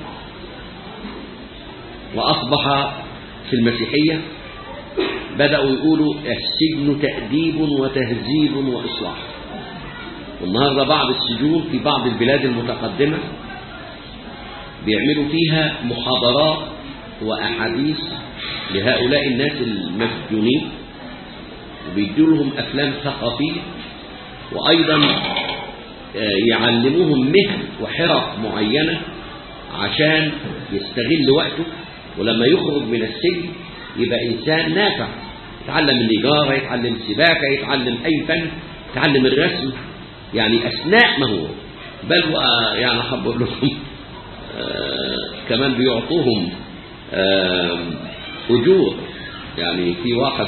وأصبح في المسيحية بدأوا يقولوا السجن تأديب وتهذيب وإصلاح والنهاردة بعض السجون في بعض البلاد المتقدمة بيعملوا فيها محاضرات وأحاديث لهؤلاء الناس المسجونين وبيدوا لهم أفلام ثقافية وأيضا يعلموهم مهن وحرف معينة عشان يستغل وقته ولما يخرج من السجن يبقى إنسان نافع يتعلم النجارة يتعلم السباكة يتعلم أي فن يتعلم الرسم يعني أثناء ما هو بل يعني حب أقول لكم آه كمان بيعطوهم آه أجور يعني في واحد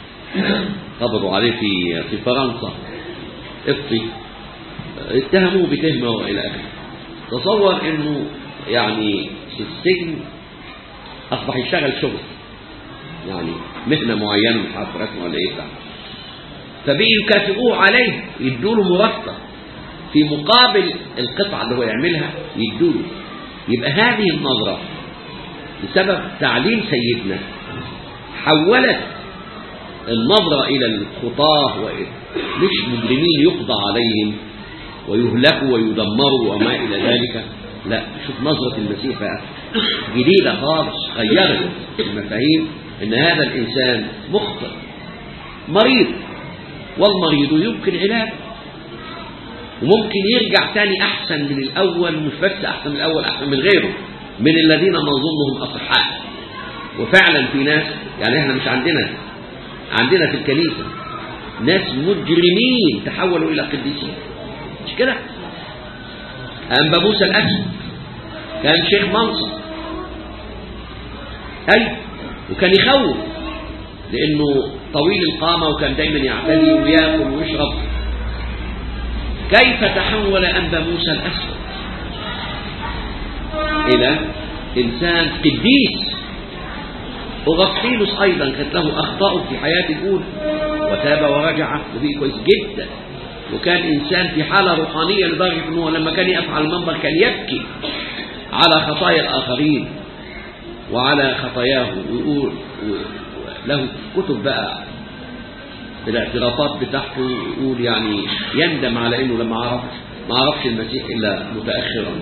قبضوا عليه في في فرنسا افطي اتهموه بتهمة وإلى آخره تصور انه يعني في السجن اصبح يشتغل شغل يعني مهنه معينه مش عارف رسم ولا ايه بتاع فبقي يكافئوه عليه يدوا له مرتب في مقابل القطعه اللي هو يعملها يدوا له يبقى هذه النظره بسبب تعليم سيدنا حولت النظرة إلى الخطاة مش مجرمين يقضى عليهم ويهلكوا ويدمروا وما إلى ذلك لا شوف نظرة المسيح بقى جديدة خالص غيرت المفاهيم ان هذا الانسان مخطئ مريض والمريض يمكن علاجه وممكن يرجع تاني احسن من الاول مش بس احسن من الاول احسن من غيره من الذين نظنهم اصحاء وفعلا في ناس يعني احنا مش عندنا عندنا في الكنيسه ناس مجرمين تحولوا الى قديسين مش كده أنبا موسى الأسد كان شيخ منصب أي وكان يخوف لأنه طويل القامة وكان دايما يعتدي ويأكل ويشرب كيف تحول أنبا موسى الأسود إلى إنسان قديس أغسطينوس أيضا كانت له أخطاء في حياته الأولى وتاب ورجع وبقي كويس جدا وكان إنسان في حالة روحانية لدرجة أنه لما كان يقف على المنبر كان يبكي على خطايا الآخرين وعلى خطاياه ويقول له كتب بقى الاعترافات بتاعته يقول يعني يندم على انه لما عرف ما عرفش المسيح الا متاخرا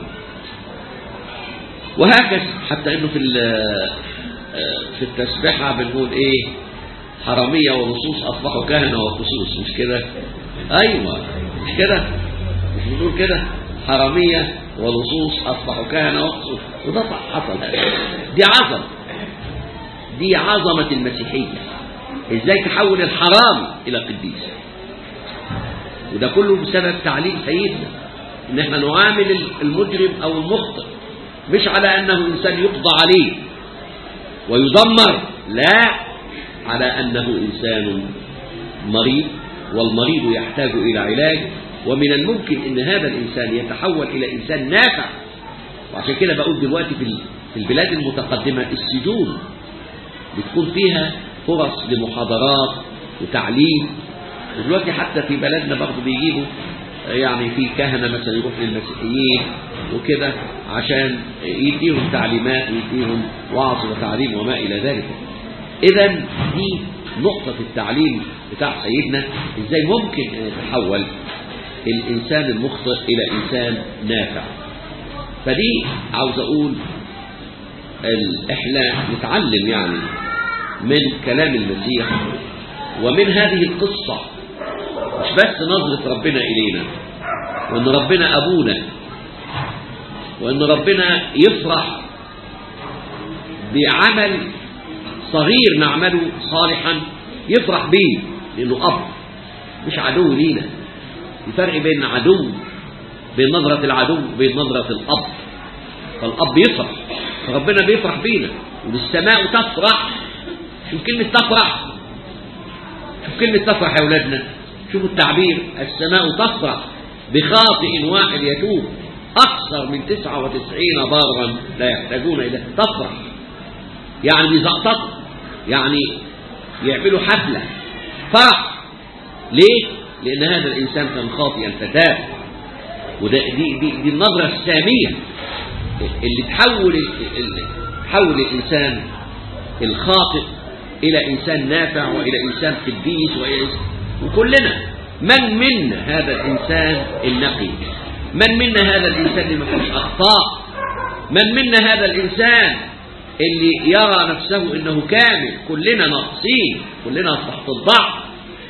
وهكذا حتى انه في في التسبيحه بنقول ايه حرامية ولصوص أصبحوا كهنة وخصوص مش كده أيوة مش كده مش بنقول كده حرامية ولصوص أصبحوا كهنة وخصوص وده حصل دي عظمة دي عظمة المسيحية ازاي تحول الحرام إلى قديس وده كله بسبب تعليم سيدنا ان احنا نعامل المجرم او المخطئ مش على انه انسان يقضى عليه ويدمر لا على انه انسان مريض والمريض يحتاج الى علاج ومن الممكن ان هذا الانسان يتحول الى انسان نافع وعشان كده بقول دلوقتي في في البلاد المتقدمه السجون بتكون فيها فرص لمحاضرات وتعليم ودلوقتي حتى في بلدنا برضه بيجيبوا يعني في كهنة مثلا يروح للمسيحيين وكده عشان يديهم تعليمات ويديهم وعظ وتعليم وما إلى ذلك إذا دي نقطة التعليم بتاع سيدنا إزاي ممكن أن يتحول الإنسان المخطئ إلى إنسان نافع فدي عاوز أقول إحنا نتعلم يعني من كلام المسيح ومن هذه القصة مش بس نظرة ربنا إلينا وأن ربنا أبونا وأن ربنا يفرح بعمل صغير نعمله صالحا يفرح به لأنه أب مش عدو لينا الفرق بين عدو بين نظرة العدو وبين نظرة الأب فالأب يفرح فربنا بيفرح بينا والسماء تفرح شوف كلمة تفرح شوف كلمة تفرح يا أولادنا شوفوا التعبير السماء تفرح بخاطئ واحد يتوب أكثر من 99 بارا لا يحتاجون إلى تفرح يعني بيزقططوا يعني يعملوا حفلة فرح ليه؟ لأن هذا الإنسان كان خاطئا فتاه وده دي, دي, دي النظرة السامية اللي تحول تحول الإنسان الخاطئ إلى إنسان نافع وإلى إنسان قديس وإلى إنسان وكلنا من منا هذا الإنسان النقي من منا هذا الإنسان اللي ما فيهوش أخطاء من منا هذا الإنسان اللي يرى نفسه إنه كامل كلنا ناقصين كلنا تحت الضعف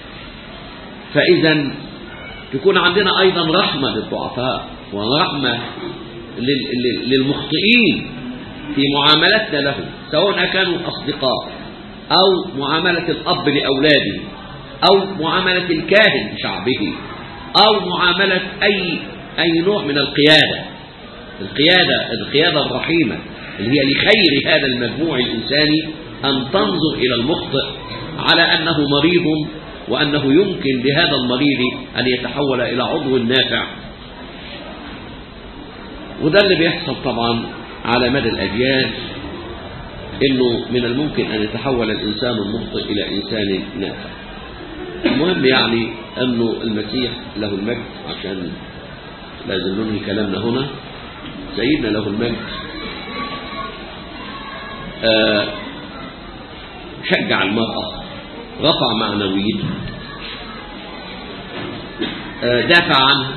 فإذا تكون عندنا أيضا رحمة للضعفاء ورحمة للمخطئين في معاملتنا لهم سواء كانوا أصدقاء أو معاملة الأب لأولاده أو معاملة الكاهن لشعبه أو معاملة أي أي نوع من القيادة القيادة القيادة الرحيمة اللي هي لخير هذا المجموع الإنساني أن تنظر إلى المخطئ على أنه مريض وأنه يمكن لهذا المريض أن يتحول إلى عضو نافع وده اللي بيحصل طبعا على مدى الأجيال إنه من الممكن أن يتحول الإنسان المخطئ إلى إنسان نافع المهم يعني أنه المسيح له المجد عشان لازم ننهي كلامنا هنا سيدنا له المجد آه شجع المرأة رفع معنويتها آه دافع عنها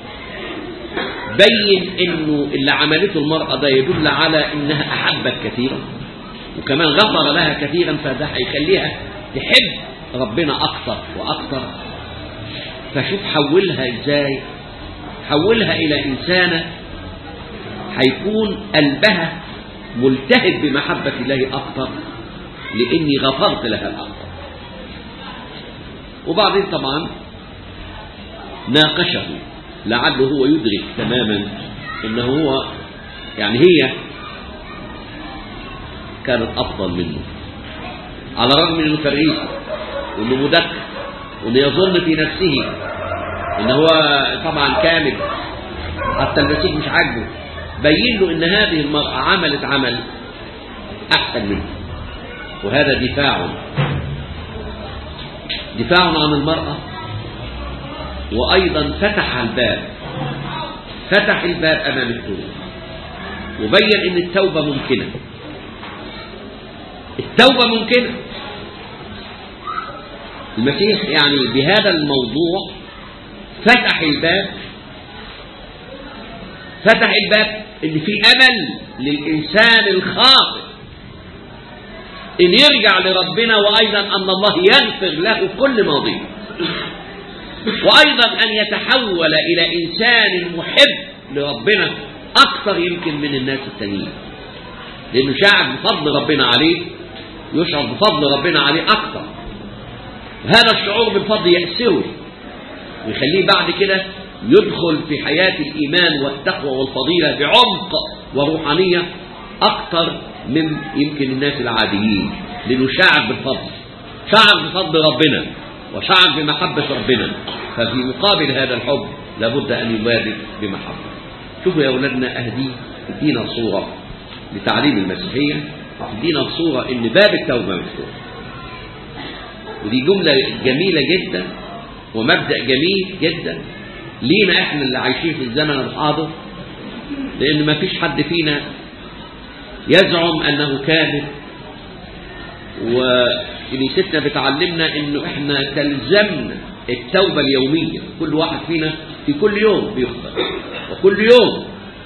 بين انه اللي عملته المرأة ده يدل على انها احبت كثيرا وكمان غفر لها كثيرا فده هيخليها تحب ربنا اكثر واكثر فشوف حولها ازاي حولها الى انسانة هيكون قلبها ملتهب بمحبة الله اكثر لاني غفرت لها اكثر وبعدين طبعا ناقشه لعله هو يدرك تماما انه هو يعني هي كانت افضل منه على الرغم من انه فريسي وانه مدكر وانه يظن في نفسه ان هو طبعا كامل حتى المسيح مش عاجبه بين له ان هذه المرأة عملت عمل احسن منه وهذا دفاع دفاع عن المرأة وأيضا فتح الباب فتح الباب أمام التوبة وبين أن التوبة ممكنة التوبة ممكنة المسيح يعني بهذا الموضوع فتح الباب فتح الباب ان في امل للانسان الخاطئ ان يرجع لربنا وايضا ان الله يغفر له كل ماضيه وايضا ان يتحول الى انسان محب لربنا اكثر يمكن من الناس التانيين لانه شاعر بفضل ربنا عليه يشعر بفضل ربنا عليه اكثر هذا الشعور بالفضل يأسره ويخليه بعد كده يدخل في حياة الإيمان والتقوى والفضيلة بعمق وروحانية أكثر من يمكن الناس العاديين لأنه شاعر بالفضل شاعر بفضل ربنا وشاعر بمحبة ربنا ففي مقابل هذا الحب لابد أن يبادر بمحبة شوفوا يا أولادنا أهدي تدينا صورة لتعليم المسيحية تدينا صورة إن باب التوبة مفتوح ودي جملة جميلة جدا ومبدأ جميل جدا لينا احنا اللي عايشين في الزمن الحاضر لان ما فيش حد فينا يزعم انه كامل وكنيستنا بتعلمنا انه احنا تلزمنا التوبة اليومية كل واحد فينا في كل يوم بيخطئ وكل يوم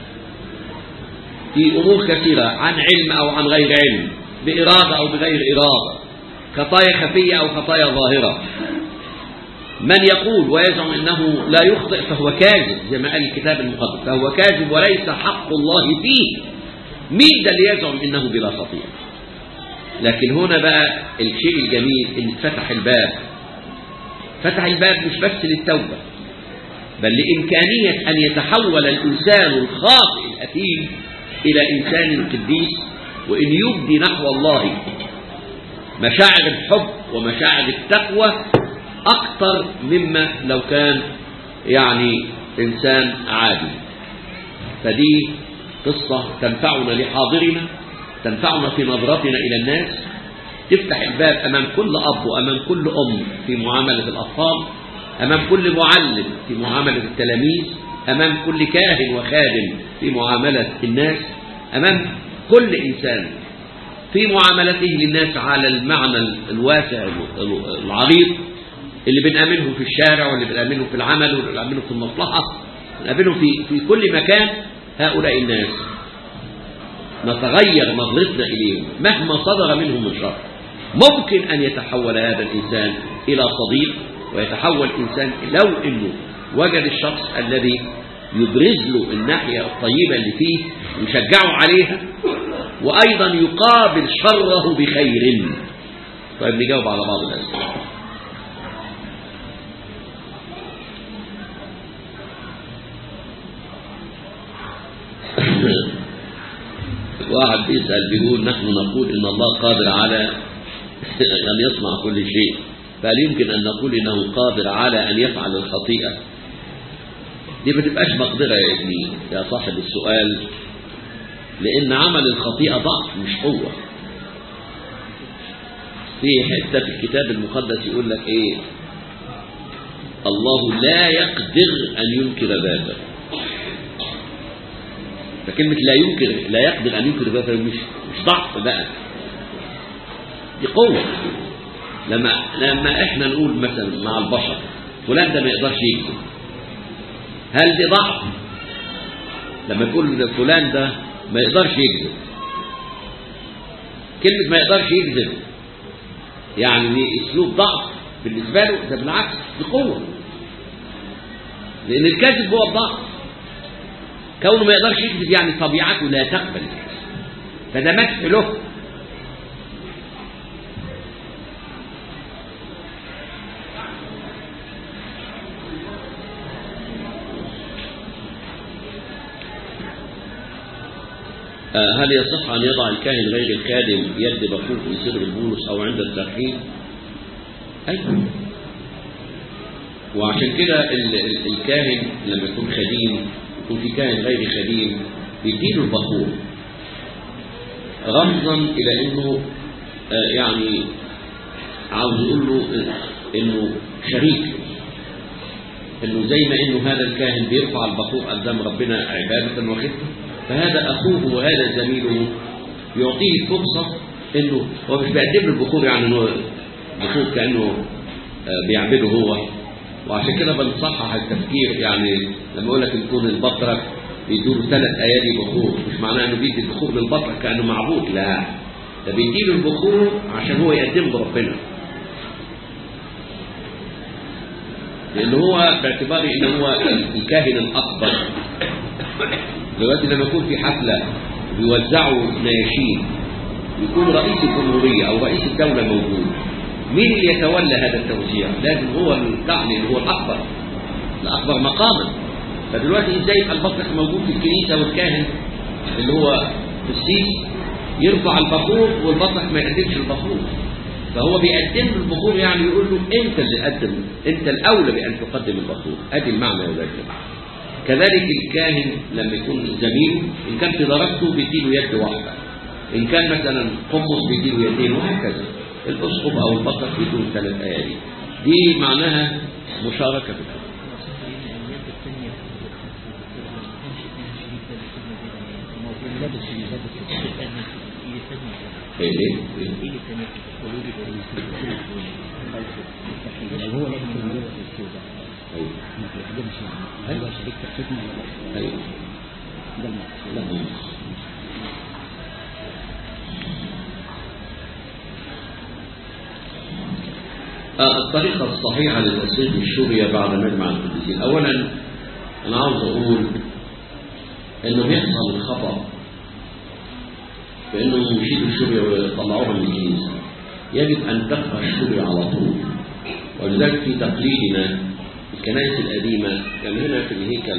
في امور كثيرة عن علم او عن غير علم بارادة او بغير ارادة خطايا خفية او خطايا ظاهرة من يقول ويزعم انه لا يخطئ فهو كاذب زي ما قال الكتاب المقدس فهو كاذب وليس حق الله فيه مين ده اللي يزعم انه بلا خطيئه لكن هنا بقى الشيء الجميل ان فتح الباب فتح الباب مش بس للتوبه بل لامكانيه ان يتحول الانسان الخاطئ الاثيم الى انسان قديس وان يبدي نحو الله مشاعر الحب ومشاعر التقوى أكثر مما لو كان يعني إنسان عادي فدي قصة تنفعنا لحاضرنا تنفعنا في نظرتنا إلى الناس تفتح الباب أمام كل أب وأمام كل أم في معاملة الأطفال أمام كل معلم في معاملة التلاميذ أمام كل كاهن وخادم في معاملة الناس أمام كل إنسان في معاملته للناس على المعنى الواسع العريض اللي بنقابلهم في الشارع واللي بنقابلهم في العمل واللي بنقابلهم في المصلحة بنقابلهم في في كل مكان هؤلاء الناس نتغير نظرتنا إليهم مهما صدر منهم من شر ممكن أن يتحول هذا الإنسان إلى صديق ويتحول إنسان لو أنه وجد الشخص الذي يبرز له الناحية الطيبة اللي فيه ويشجعه عليها وأيضا يقابل شره بخير طيب نجاوب على بعض الأسئلة واحد بيسأل بيقول نحن نقول إن الله قادر على أن يصنع كل شيء فهل يمكن أن نقول إنه قادر على أن يفعل الخطيئة دي ما تبقاش مقدرة يا ابني يا صاحب السؤال لأن عمل الخطيئة ضعف مش قوة في حتة في الكتاب المقدس يقول لك إيه الله لا يقدر أن ينكر بابه فكلمة لا ينكر لا يقدر أن ينكر بابه مش مش ضعف بقى دي قوة لما لما احنا نقول مثلا مع البشر فلان ده ما يقدرش يكذب هل دي ضعف لما تقول فلان ده ما يقدرش يكذب كلمة ما يقدرش يكذب يعني دي اسلوب ضعف بالنسبة له ده بالعكس دي قوة لأن الكذب هو الضعف كونه ما يقدرش يكذب يعني طبيعته لا تقبل الكذب فده مدح له هل يصح أن يضع الكاهن غير الخادم يد بخور في صدر البولس أو عند الترحيم؟ أيوة وعشان كده ال ال الكاهن لما يكون خديم يكون في كاهن غير خديم بيديله البخور رمزا إلى إنه آه يعني عاوز يقول له إنه شريك إنه زي ما إنه هذا الكاهن بيرفع البخور قدام ربنا عبادة وخدمة فهذا أخوه وهذا زميله يعطيه فرصة إنه هو مش بيقدم له البخور يعني إنه بخور كأنه بيعبده هو وعشان كده بنصحح التفكير يعني لما أقول لك يكون البطرك بيدور ثلاث أيادي بخور مش معناه إنه بيدي البخور للبطرك كأنه معبود لا ده بيديله البخور عشان هو يقدم له ربنا لان هو باعتبار ان هو الكاهن الاكبر دلوقتي لما يكون في حفله بيوزعوا نياشين يكون رئيس الجمهوريه او رئيس الدوله موجود مين اللي يتولى هذا التوزيع لازم هو الكاهن اللي هو الاكبر الاكبر مقاما فدلوقتي ازاي يبقى البطرك موجود في الكنيسه والكاهن اللي هو في السيس يرفع البخور والبطرك ما يقدمش البخور فهو بيقدم له البخور يعني يقول له انت اللي قدم انت الاولى بان تقدم البخور ادي المعنى يا ولاد كذلك الكاهن لما يكون زميله ان كان في درجته بيديله يد واحده ان كان مثلا قمص بيديله يدين وهكذا الاسقف او البطرك بيديله ثلاث ايادي دي معناها مشاركه في الأمر. ايه ليه؟ هو لازم يكون موجود في السوق ايوه ما بيقدمش يعني هو شريك في الخدمه ولا ايوه ده المقصود لا مو. آه، الطريقة الصحيحة لتصديق الشورية بعد مجمع القديسين أولا أنا عاوز أقول إنه بيحصل خطأ في إنه يشيلوا الشورية ويطلعوها من الكنيسة يجب أن تبقى الشورية على طول ولذلك في تقليدنا الكنائس القديمة كان هنا في الهيكل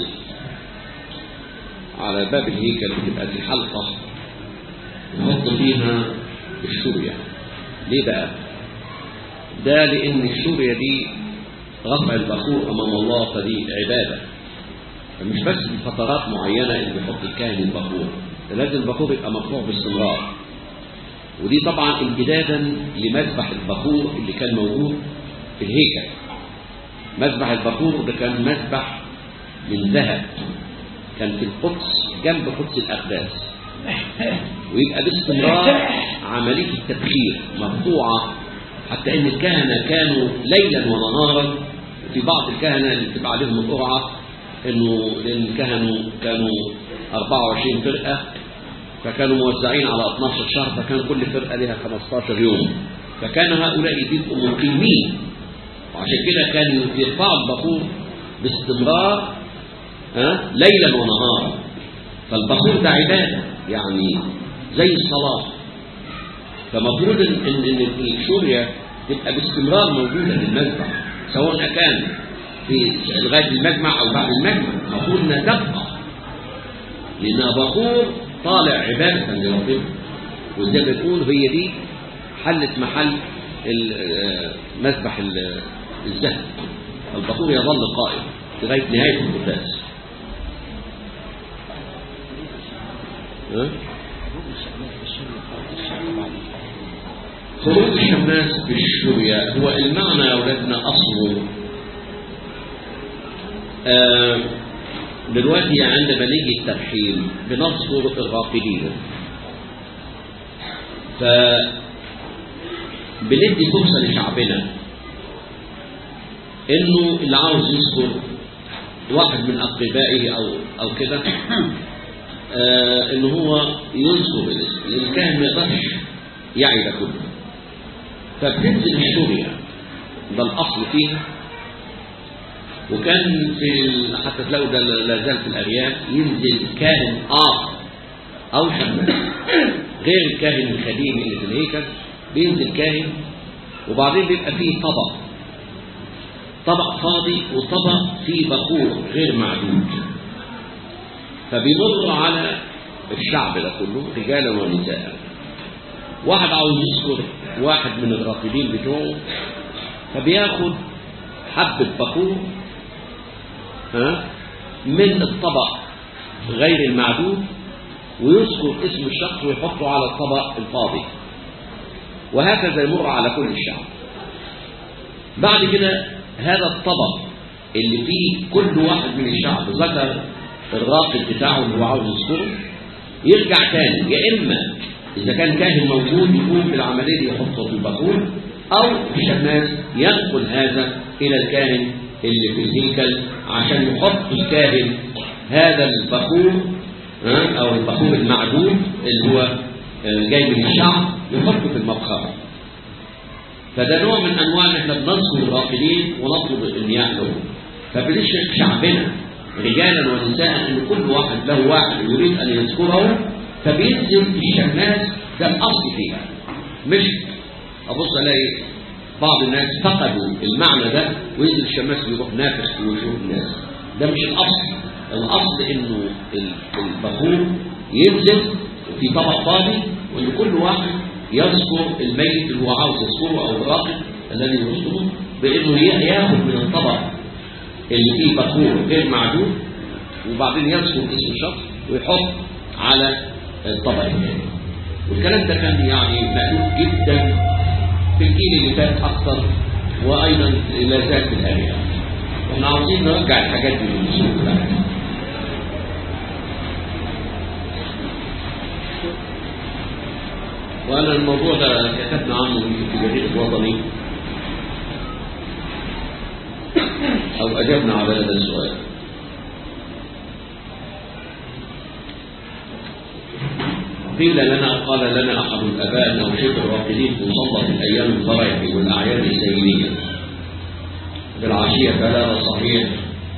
على باب الهيكل بتبقى في حلقة نحط فيها الشورية ليه بقى؟ ده لأن الشورية دي رفع البخور أمام الله فدي عبادة فمش بس في فترات معينة اللي بيحط الكاهن البخور ده لازم البخور يبقى مرفوع باستمرار ودي طبعا امتدادا لمذبح البخور اللي كان موجود في الهيكل مذبح البخور ده كان مذبح من ذهب كان في القدس جنب قدس الأقداس ويبقى باستمرار عملية التبخير مرفوعة حتى ان الكهنة كانوا ليلا ونهارا في بعض الكهنة اللي بتبقى عليهم القرعة انه لان كهنوا كانوا 24 فرقة فكانوا موزعين على 12 شهر فكان كل فرقة لها 15 يوم فكان هؤلاء بيبقوا مقيمين وعشان كده كانوا يرفعوا البخور باستمرار ها ليلا ونهارا فالبخور ده عبادة يعني زي الصلاة فمفروض ان ان إن الشورية تبقى باستمرار موجودة للمذبح سواء كان في لغاية المجمع او بعد المجمع المفروض انها تبقى لانها بخور طالع عبادة لربنا وزي ما بنقول هي دي حلت محل ال- آه، مذبح ال- الذهب البخور يظل قائم لغاية نهاية القداس ها؟ خروج الشماس بالشورية هو المعنى يا أولادنا أصله آه دلوقتي عندما نيجي الترحيل بنذكر الراقدين ف بندي فرصة لشعبنا انه اللي عاوز يذكر واحد من اقربائه او او كده آه ان هو يذكر الاسم لان الكاهن ما يقدرش يعي ده كله فبتنزل الشورية ده الأصل فيها وكان في ال- حتى تلاقوا ده لا زال في الأرياف ينزل كاهن آخر أو شماس غير الكاهن الخديم اللي في الهيكل بينزل كاهن وبعدين بيبقى فيه طبق طبق فاضي وطبق فيه بخور غير معدود فبيمر على الشعب ده كله رجالا ونساء واحد عاوز يذكر واحد من الراقدين بتوعه فبياخد حبة بخور ها من الطبق غير المعدود ويذكر اسم الشخص ويحطه على الطبق الفاضي وهكذا يمر على كل الشعب بعد كده هذا الطبق اللي فيه كل واحد من الشعب ذكر الراقد بتاعه اللي هو عاوز يذكره يرجع تاني يا اما اذا كان كاهن موجود يقوم بالعمليه دي يحطه في البخور او الشماس ينقل هذا الى الكاهن اللي في الهيكل عشان يحط الكاهن هذا البخور ها، او البخور المعدود اللي هو آه، جاي من الشعب يحطه في المبخرة فده نوع من انواع ان احنا بنذكر الراقدين ونطلب ان يعلوا فبنشرك شعبنا رجالا ونساء ان كل واحد له واحد يريد ان يذكره فبينزل الشماس ده الاصل فيها مش ابص الاقي بعض الناس فقدوا المعنى ده وينزل الشماس ويروح نافخ في وجوه الناس ده مش الاصل الاصل انه البخور ينزل وفي طبق فاضي وان كل واحد يذكر الميت اللي هو عاوز يذكره او الراقد الذي يرصده بانه ياخذ من الطبق اللي فيه بخور غير معدود وبعدين يذكر اسم الشخص ويحط على الطبق الثاني والكلام ده كان يعني مألوف جدا في الجيل اللي فات اكثر وايضا لا زال في الارياف احنا عاوزين نرجع الحاجات دي للسوق بتاعتنا وانا الموضوع ده كتبنا عنه في جريدة الوطني او اجبنا على هذا السؤال قيل لنا قال لنا احد الاباء انه شبه الراقدين مصلى في الايام الفرح والاعياد السينيه بالعشيه فلا صحيح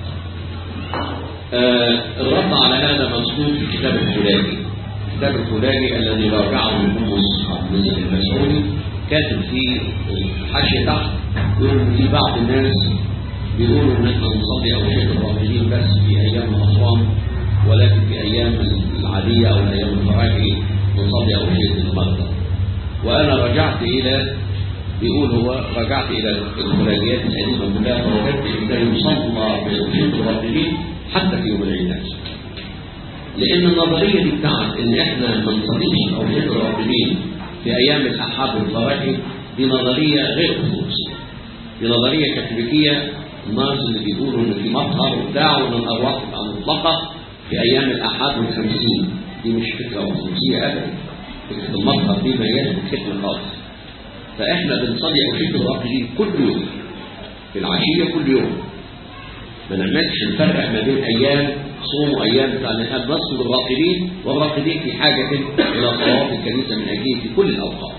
آه الرد على هذا مذكور في الكتاب الفلاني الكتاب الفلاني الذي راجعه القمص عبد الرزاق المسعودي كاتب فيه حاشيه تحت يقول في بعض الناس بيقولوا ان احنا نصلي اوشيه الراقدين بس في ايام الاصوام ولكن في ايام العاديه او الايام الفرائحي نصلي اوشيه المرضى وانا رجعت الى بيقول هو رجعت الى المراجعات القديمه كلها فوجدت انه يصلى باوشيه الراقدين حتى في يوم العيد نفسه لان النظريه دي بتاعت ان احنا ما نصليش اوشيه الراقدين في ايام الاحاد والفرائحي دي نظريه غير خصوصيه دي نظريه كاثوليكيه الناس اللي بيقولوا ان في مطهر وبتاع وان الارواح تبقى مطلقه في ايام الاحاد والخمسين دي مش فكره خصوصيه ابدا فكره المطهر دي ما هياش فكره خالص فاحنا بنصلي اوشيه الراقدين كل يوم في العشيه كل يوم ما نعملش نفرق ما بين ايام صوم وايام بتاع احنا بنذكر الراقدين والراقدين في حاجه الى صلاه الكنيسه من اجله في كل الاوقات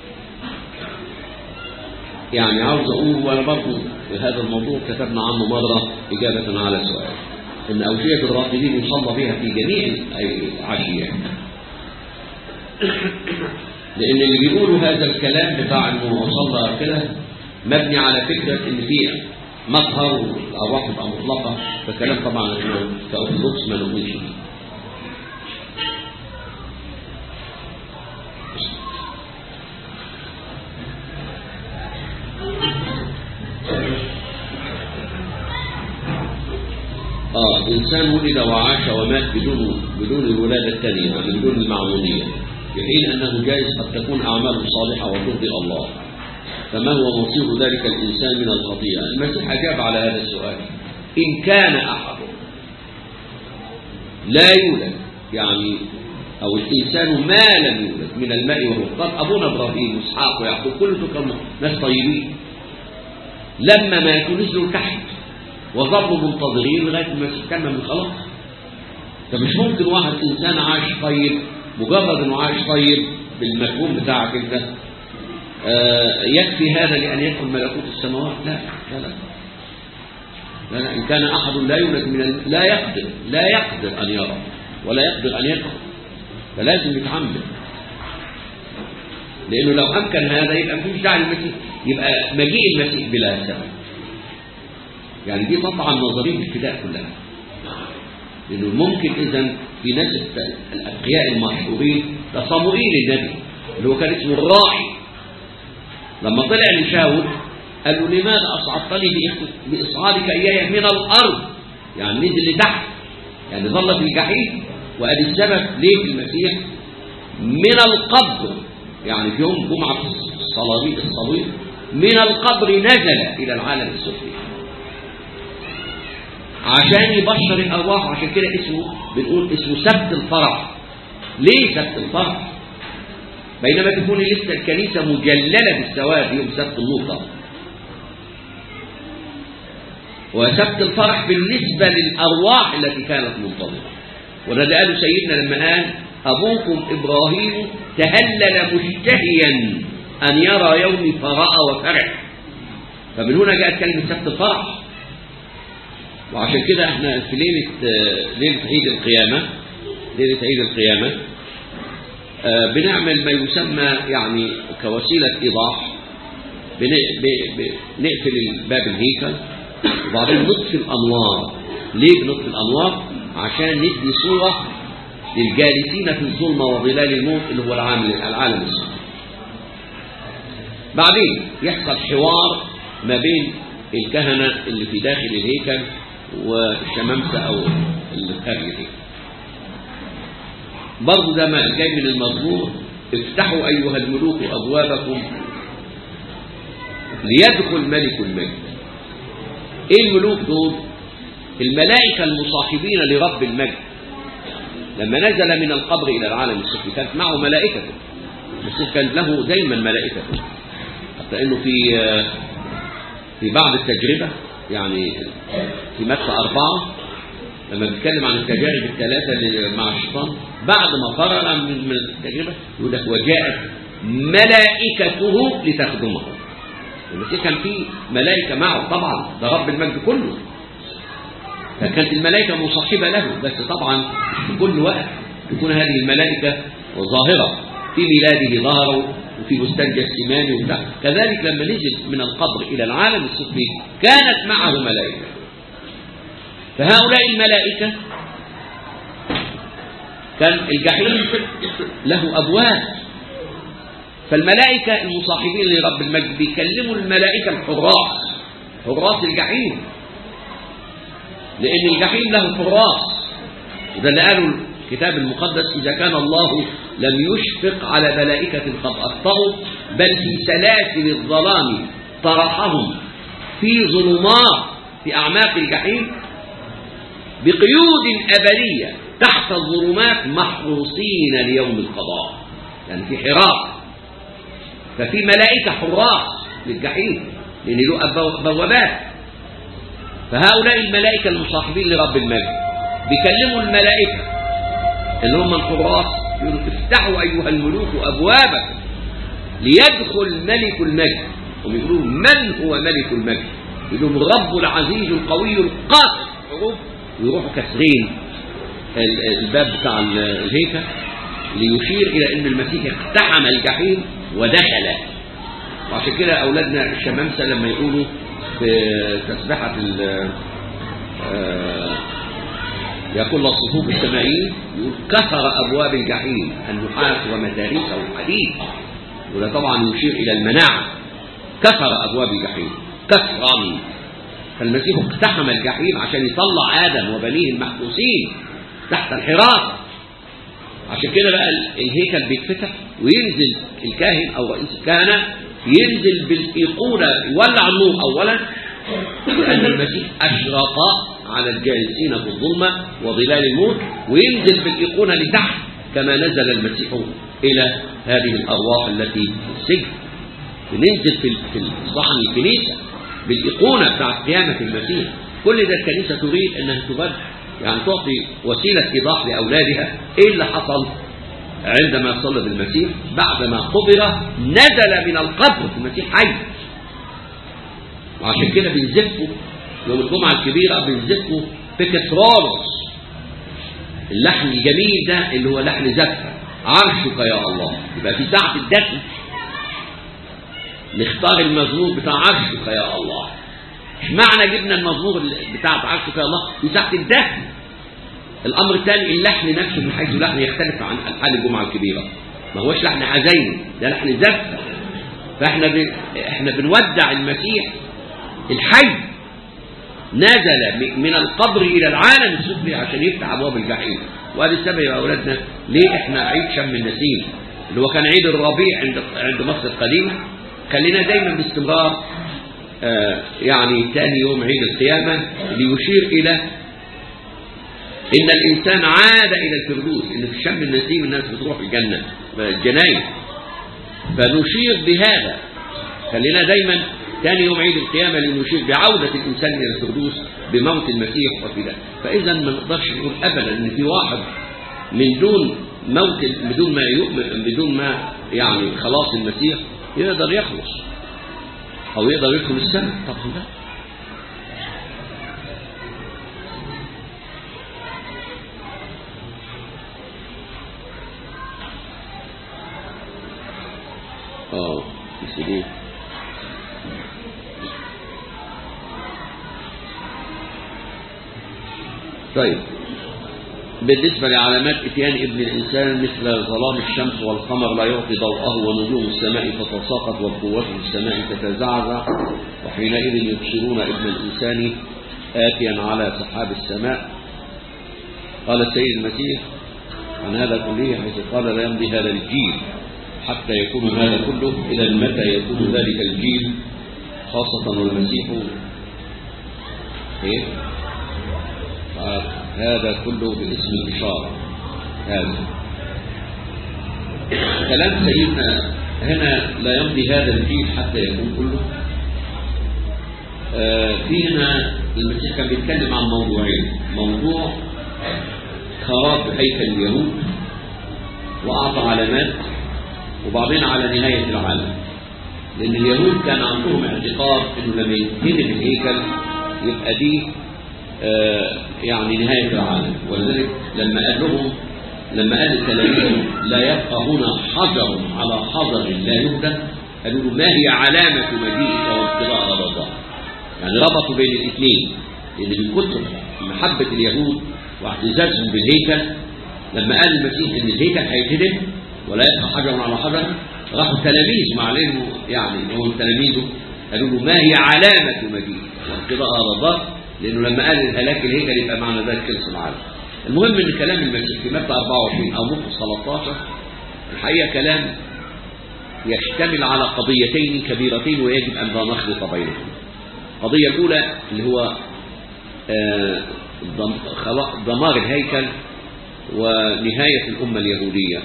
يعني عاوز اقول وانا برضه في هذا الموضوع كتبنا عنه مره اجابه على سؤال ان اوشيه الراقدين يصلى بها في جميع العشيات لان اللي بيقولوا هذا الكلام بتاع انه صلى كده مبني على فكره ان في مطهر والارواح تبقى مطلقه فكلام طبعا احنا كاورثودوكس ما نؤمنش بيه آه إنسان ولد وعاش ومات بدون بدون الولادة الثانية يعني بدون المعمودية في حين أنه جائز قد تكون أعماله صالحة وترضي الله فما هو مصير ذلك الإنسان من الخطيئة المسيح أجاب على هذا السؤال إن كان أحد لا يولد يعني أو الإنسان ما لم يولد من الماء والروح قال أبونا إبراهيم وإسحاق ويعقوب كل كانوا ناس طيبين لما ماتوا نزلوا تحت وظلوا منتظرين لغايه ما تكمل خلاص فمش ممكن واحد انسان عاش طيب مجرد انه عاش طيب بالمفهوم بتاعك انت آه يكفي هذا لان يدخل ملكوت السماوات لا لا لا لا, لا. ان كان احد لا يولد من ال... لا يقدر لا يقدر ان يرى ولا يقدر ان يدخل فلازم يتعمد لانه لو امكن هذا يبقى مفيش داعي للمسيح يبقى مجيء المسيح بلا سبب يعني دي طبعا نظريه الفداء كلها لانه ممكن اذا في ناس الاتقياء المشهورين ده صموئيل النبي اللي هو كان اسمه الراعي لما طلع لشاول قال له لماذا اصعدتني باصعادك اياي من الارض يعني نزل لتحت يعني ظل في الجحيم وادي السبب ليه في المسيح من القبر يعني في يوم جمعه الصليب الصليب من القبر نزل الى العالم السفلي عشان يبشر الارواح عشان كده اسمه بنقول اسمه سبت الفرح ليه سبت الفرح بينما تكون لسه الكنيسه مجلله بالسواد يوم سبت النور وسبت الفرح بالنسبه للارواح التي كانت منتظره وده قاله سيدنا لما قال أبوكم إبراهيم تهلل مشتهيا أن يرى يومي فرأى وفرح فمن هنا جاءت كلمة سبت الفرح وعشان كده احنا في ليلة آه، ليلة عيد القيامة ليلة عيد القيامة آه، بنعمل ما يسمى يعني كوسيلة إيضاح بن- ب- ب- نقفل باب الهيكل وبعدين نطفي الأنوار ليه بنطفي الأنوار عشان ندي صورة للجالسين في الظلمة وظلال الموت اللي هو العالم العالم السفلي بعدين يحصل حوار ما بين الكهنة اللي في داخل الهيكل والشمامسة أو اللي خارج الهيكل برضه ده ما جاي من المزمور افتحوا أيها الملوك أبوابكم ليدخل ملك المجد ايه الملوك دول الملائكة المصاحبين لرب المجد لما نزل من القبر إلى العالم السفلي كانت معه ملائكته المسيح كان له دايما ملائكته حتى انه في في بعض التجربة يعني في متى أربعة لما بيتكلم عن التجارب الثلاثة اللي مع الشيطان بعد ما فرغ من من التجربة يقول لك وجاءت ملائكته لتخدمه المسيح كان فيه ملائكة معه طبعا ده رب المجد كله فكانت الملائكة مصاحبة له بس طبعا في كل وقت تكون هذه الملائكة ظاهرة في ميلاده ظهروا وفي بستان جسيماني وبتاع كذلك لما نزل من القبر إلى العالم السفلي كانت معه ملائكة فهؤلاء الملائكة كان الجحيم له أبواب فالملائكة المصاحبين لرب المجد بيكلموا الملائكة الحراس حراس الجحيم لأن الجحيم له حراس وده اللي قاله الكتاب المقدس إذا كان الله لم يشفق على ملائكة قد أخطأوا بل في سلاسل الظلام طرحهم في ظلمات في أعماق الجحيم بقيود أبدية تحت الظلمات محروسين ليوم القضاء يعني في حراس ففي ملائكة حراس للجحيم لأن له أبو- بوابات فهؤلاء الملائكة المصاحبين لرب المجد بيكلموا الملائكة اللي هم الحراس يقولوا افتحوا أيها الملوك أبوابكم ليدخل ملك المجد هم يقولوا من هو ملك المجد يقولوا الرب العزيز القوي القاصر حروف ويروحوا كسرين ال- الباب بتاع ال- الهيكل ليشير إلى أن المسيح اقتحم الجحيم ودخل وعشان كده أولادنا الشمامسة لما يقولوا في تسبحة ال- آه، يقول الصفوف السمائيين يقول كسر أبواب الجحيم النحاس ومدارسه الحديد وده طبعا يشير إلى المناعة كسر أبواب الجحيم كسرا فالمسيح اقتحم الجحيم عشان يطلع آدم وبنيه المحبوسين تحت الحراسة عشان كده بقى ال- الهيكل بيتفتح وينزل الكاهن أو رئيس الكهنة ينزل بالإيقونة يولع النور أولا لأن المسيح أشرق على الجالسين في الظلمة وظلال الموت وينزل بالإيقونة لتحت كما نزل المسيح إلى هذه الأرواح التي في السجن بننزل في في صحن الكنيسة بالإيقونة بتاع قيامة المسيح كل ده الكنيسة تريد أنها تبد يعني تعطي وسيلة إيضاح لأولادها إيه اللي حصل عندما صلب المسيح بعدما قبر نزل من القبر المسيح حي وعشان كده بنزفه يوم الجمعة الكبيرة بنزفه بكترولوس اللحن الجميل ده اللي هو لحن زفة عرشك يا الله يبقى في ساعة الدفن نختار المزمور بتاع عرشك يا الله اشمعنى جبنا المزمور بتاع عرشك يا الله في ساعة الدفن الأمر الثاني اللحن نفسه من حيث اللحن يختلف عن ألحان الجمعة الكبيرة ما هوش لحن عزين ده لحن زفة فاحنا ب... احنا بنودع المسيح الحي نزل م- من القبر إلى العالم السفلي عشان يفتح أبواب الجحيم وهذا السبب يا أولادنا ليه احنا عيد شم النسيم اللي هو كان عيد الربيع عند عند مصر القديمة خلينا دايما باستمرار آه يعني ثاني يوم عيد القيامة ليشير إلى إن الإنسان عاد إلى الفردوس إن في شم النسيم الناس بتروح الجنة الجناين فنشير بهذا خلينا دايما ثاني يوم عيد القيامة لنشير بعودة الإنسان إلى الفردوس بموت المسيح وفي ذلك فإذا ما نقدرش نقول أبدا إن في واحد من دون موت بدون ما يؤمن بدون ما يعني خلاص المسيح يقدر يخلص او يقدر يدخل السنة طبعا لا اه يسيبوه طيب بالنسبة لعلامات اتيان ابن الإنسان مثل ظلام الشمس والقمر لا يعطي ضوءه ونجوم السماء تتساقط والقوات في السماء تتزعزع وحينئذ يبصرون ابن الإنسان آتيا على سحاب السماء قال السيد المسيح عن هذا كله حيث قال لا يمضي هذا الجيل حتى يكون هذا كله إلى متى يكون ذلك الجيل خاصة والمسيح إيه؟ هذا كله باسم الإشارة هذا كلام سيدنا هنا لا يمضي هذا الجيل حتى يكون كله آه فينا المسيح كان بيتكلم عن موضوعين موضوع خراب هيكل اليهود وأعطى علامات وبعدين على نهاية العالم لأن اليهود كان عندهم اعتقاد أنه لما ينتهي الهيكل يبقى دي آه يعني نهاية العالم ولذلك لما قال لهم لما قال التلاميذ لا يبقى هنا حجر على حجر لا يهدى قالوا له ما هي علامة مجيئك وابتغاء غضب الله يعني ربطوا بين الاثنين لأن من كتر محبة اليهود واعتزازهم بالهيكل لما قال المسيح ان الهيكل هيتهدم ولا يبقى حجر على حجر راحوا التلاميذ مع انه يعني هو تلاميذه قالوا له ما هي علامة مجيئك وابتغاء غضب الله لأنه لما قال الهلاك الهيكل يبقى معنى ذلك خلص العالم المهم ان كلام المسيح في متى 24 او مرقس 13 الحقيقه كلام يشتمل على قضيتين كبيرتين ويجب ان لا نخلط بينهما القضيه الاولى اللي هو دمار الهيكل ونهايه الامه اليهوديه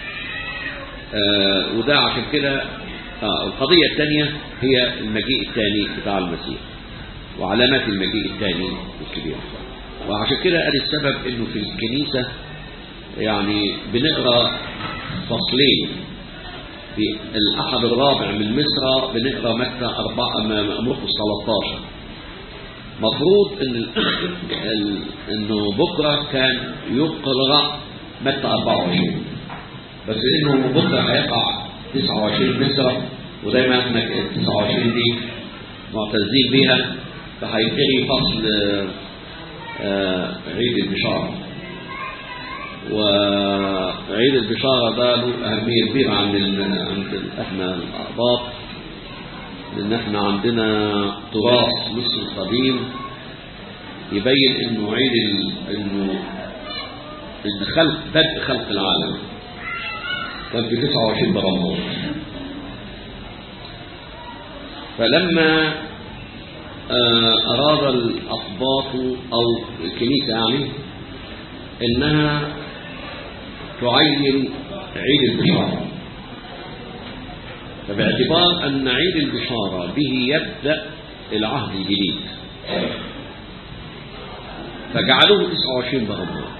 وده عشان كده القضيه الثانيه هي المجيء الثاني بتاع المسيح وعلامات المجيء الثاني الكبيره وعشان كده قال السبب انه في الكنيسة يعني بنقرا فصلين في الأحد الرابع من مصر بنقرا متى أربعة مرقس 13 مفروض ان ال... انه بكره كان يقرا متى 24 بس انه بكره هيقع 29 مصر ودايما احنا 29 دي معتزين بيها فهيبتدي فصل آه عيد البشارة وعيد البشارة ده له أهمية كبيرة عند عند احنا الأقباط لأن احنا عندنا تراث مصر القديم يبين انه عيد ال... انه الخلق بدء خلق العالم كان في 29 برمضان فلما أراد الأقباط أو الكنيسة يعني إنها تعين عيد البشارة فباعتبار أن عيد البشارة به يبدأ العهد الجديد فجعلوه 29 برمهات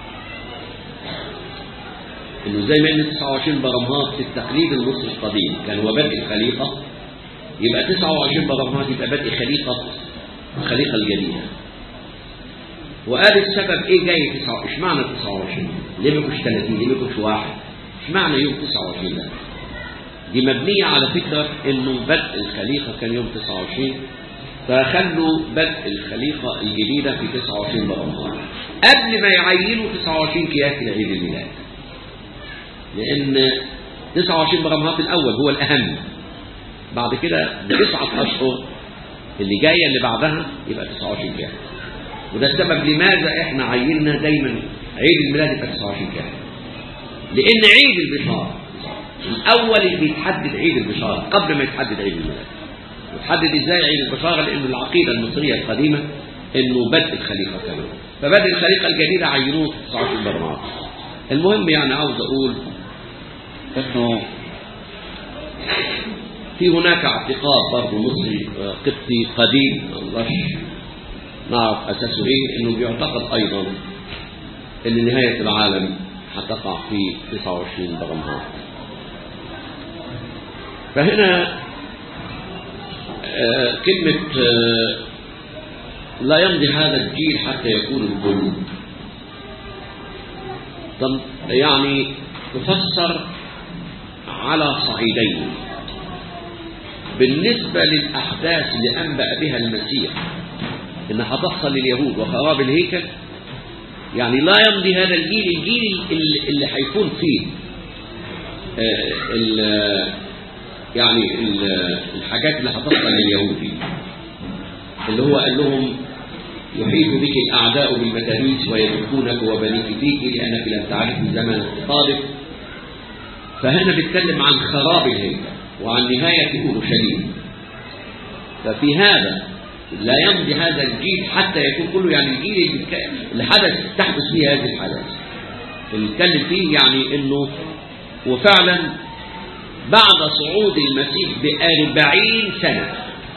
إنه زي ما إن 29 برمهات في التقليد المصري القديم كان هو بدء الخليقة يبقى 29 برمهات يبقى بدء خليقة الخليقة الجديدة وقال السبب ايه جاي 9 اشمعنى 29 ليه ما كنتش 30 ليه ما كنتش واحد اشمعنى يوم 29 ده دي مبنية على فكرة انه بدء الخليقة كان يوم 29 فخلوا بدء الخليقة الجديدة في 29 برمهات قبل ما يعينوا 29 كياس لعيد الميلاد لان 29 برمهات الاول هو الاهم بعد كده بتسعة أشهر اللي جاية اللي بعدها يبقى 29 كام وده السبب لماذا احنا عيننا دايما عيد الميلاد يبقى 29 كام لأن عيد البشارة الأول اللي بيتحدد عيد البشارة قبل ما يتحدد عيد الميلاد يتحدد ازاي عيد البشارة لأن العقيدة المصرية القديمة انه بدء الخليقة كمان فبدء الخليقة الجديدة عينوه في 29 برمات المهم يعني عاوز أقول انه في هناك اعتقاد برضه مصري قبطي قديم الله نعرف اساسه ايه انه بيعتقد ايضا ان نهايه العالم هتقع في 29 درهم فهنا آه كلمة آه لا يمضي هذا الجيل حتى يكون الكل طب يعني تفسر على صعيدين بالنسبة للأحداث اللي أنبأ بها المسيح إن هتحصل لليهود وخراب الهيكل يعني لا يمضي هذا الجيل الجيل اللي, اللي هيكون فيه آه ال يعني ال الحاجات اللي هتحصل لليهود اللي هو قال لهم يحيط بك الأعداء بالمتاريس ويدكونك وبنيك فيك لأنك لم تعرف زمن اقتصادك فهنا بيتكلم عن خراب الهيكل وعن نهاية أورشليم ففي هذا لا يمضي هذا الجيل حتى يكون كله يعني الجيل اللي حدث تحدث فيه هذه الحدث اللي نتكلم فيه يعني انه وفعلا بعد صعود المسيح بأربعين سنة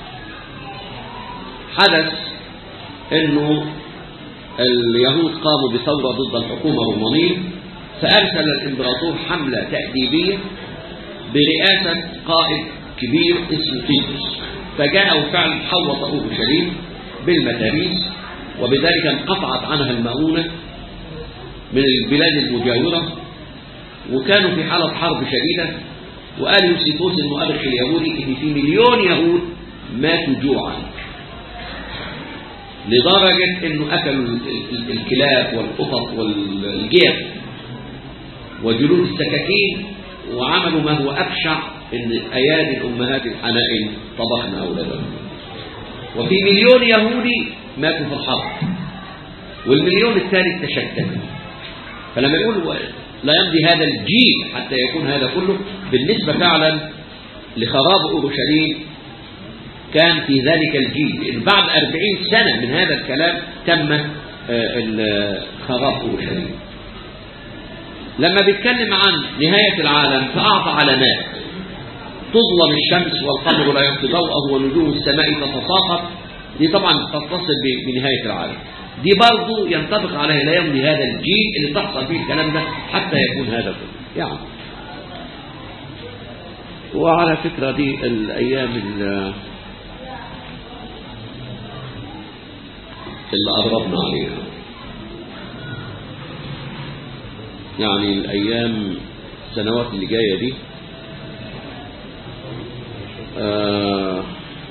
حدث انه اليهود قاموا بثورة ضد الحكومة الرومانية فأرسل الإمبراطور حملة تأديبية برئاسة قائد كبير اسمه تيتوس فجاء وفعلا حوط أورشليم بالمتاريس وبذلك انقطعت عنها المؤونة من البلاد المجاورة وكانوا في حالة حرب شديدة وقال يوسيفوس المؤرخ اليهودي ان في مليون يهود ماتوا جوعا لدرجة انه اكلوا الكلاب والقطط والجيف وجلود السكاكين وعملوا ما هو ابشع ان ايادي الامهات الحنائن طبخن اولادهم وفي مليون يهودي ماتوا في الحرب والمليون الثالث تشتت فلما يقول لا يمضي هذا الجيل حتى يكون هذا كله بالنسبة فعلا لخراب أورشليم كان في ذلك الجيل لأن بعد أربعين سنة من هذا الكلام تم خراب أورشليم لما بيتكلم عن نهاية العالم فأعطى علامات تظلم الشمس والقمر لا يعطي ضوءه ونجوم السماء تتساقط دي طبعا تتصل بنهاية العالم دي برضه ينطبق عليها لا يمضي هذا الجيل اللي تحصل فيه الكلام ده حتى يكون هذا كله يعني وعلى فكرة دي الأيام اللي أضربنا عليها يعني الأيام السنوات اللي جاية دي آه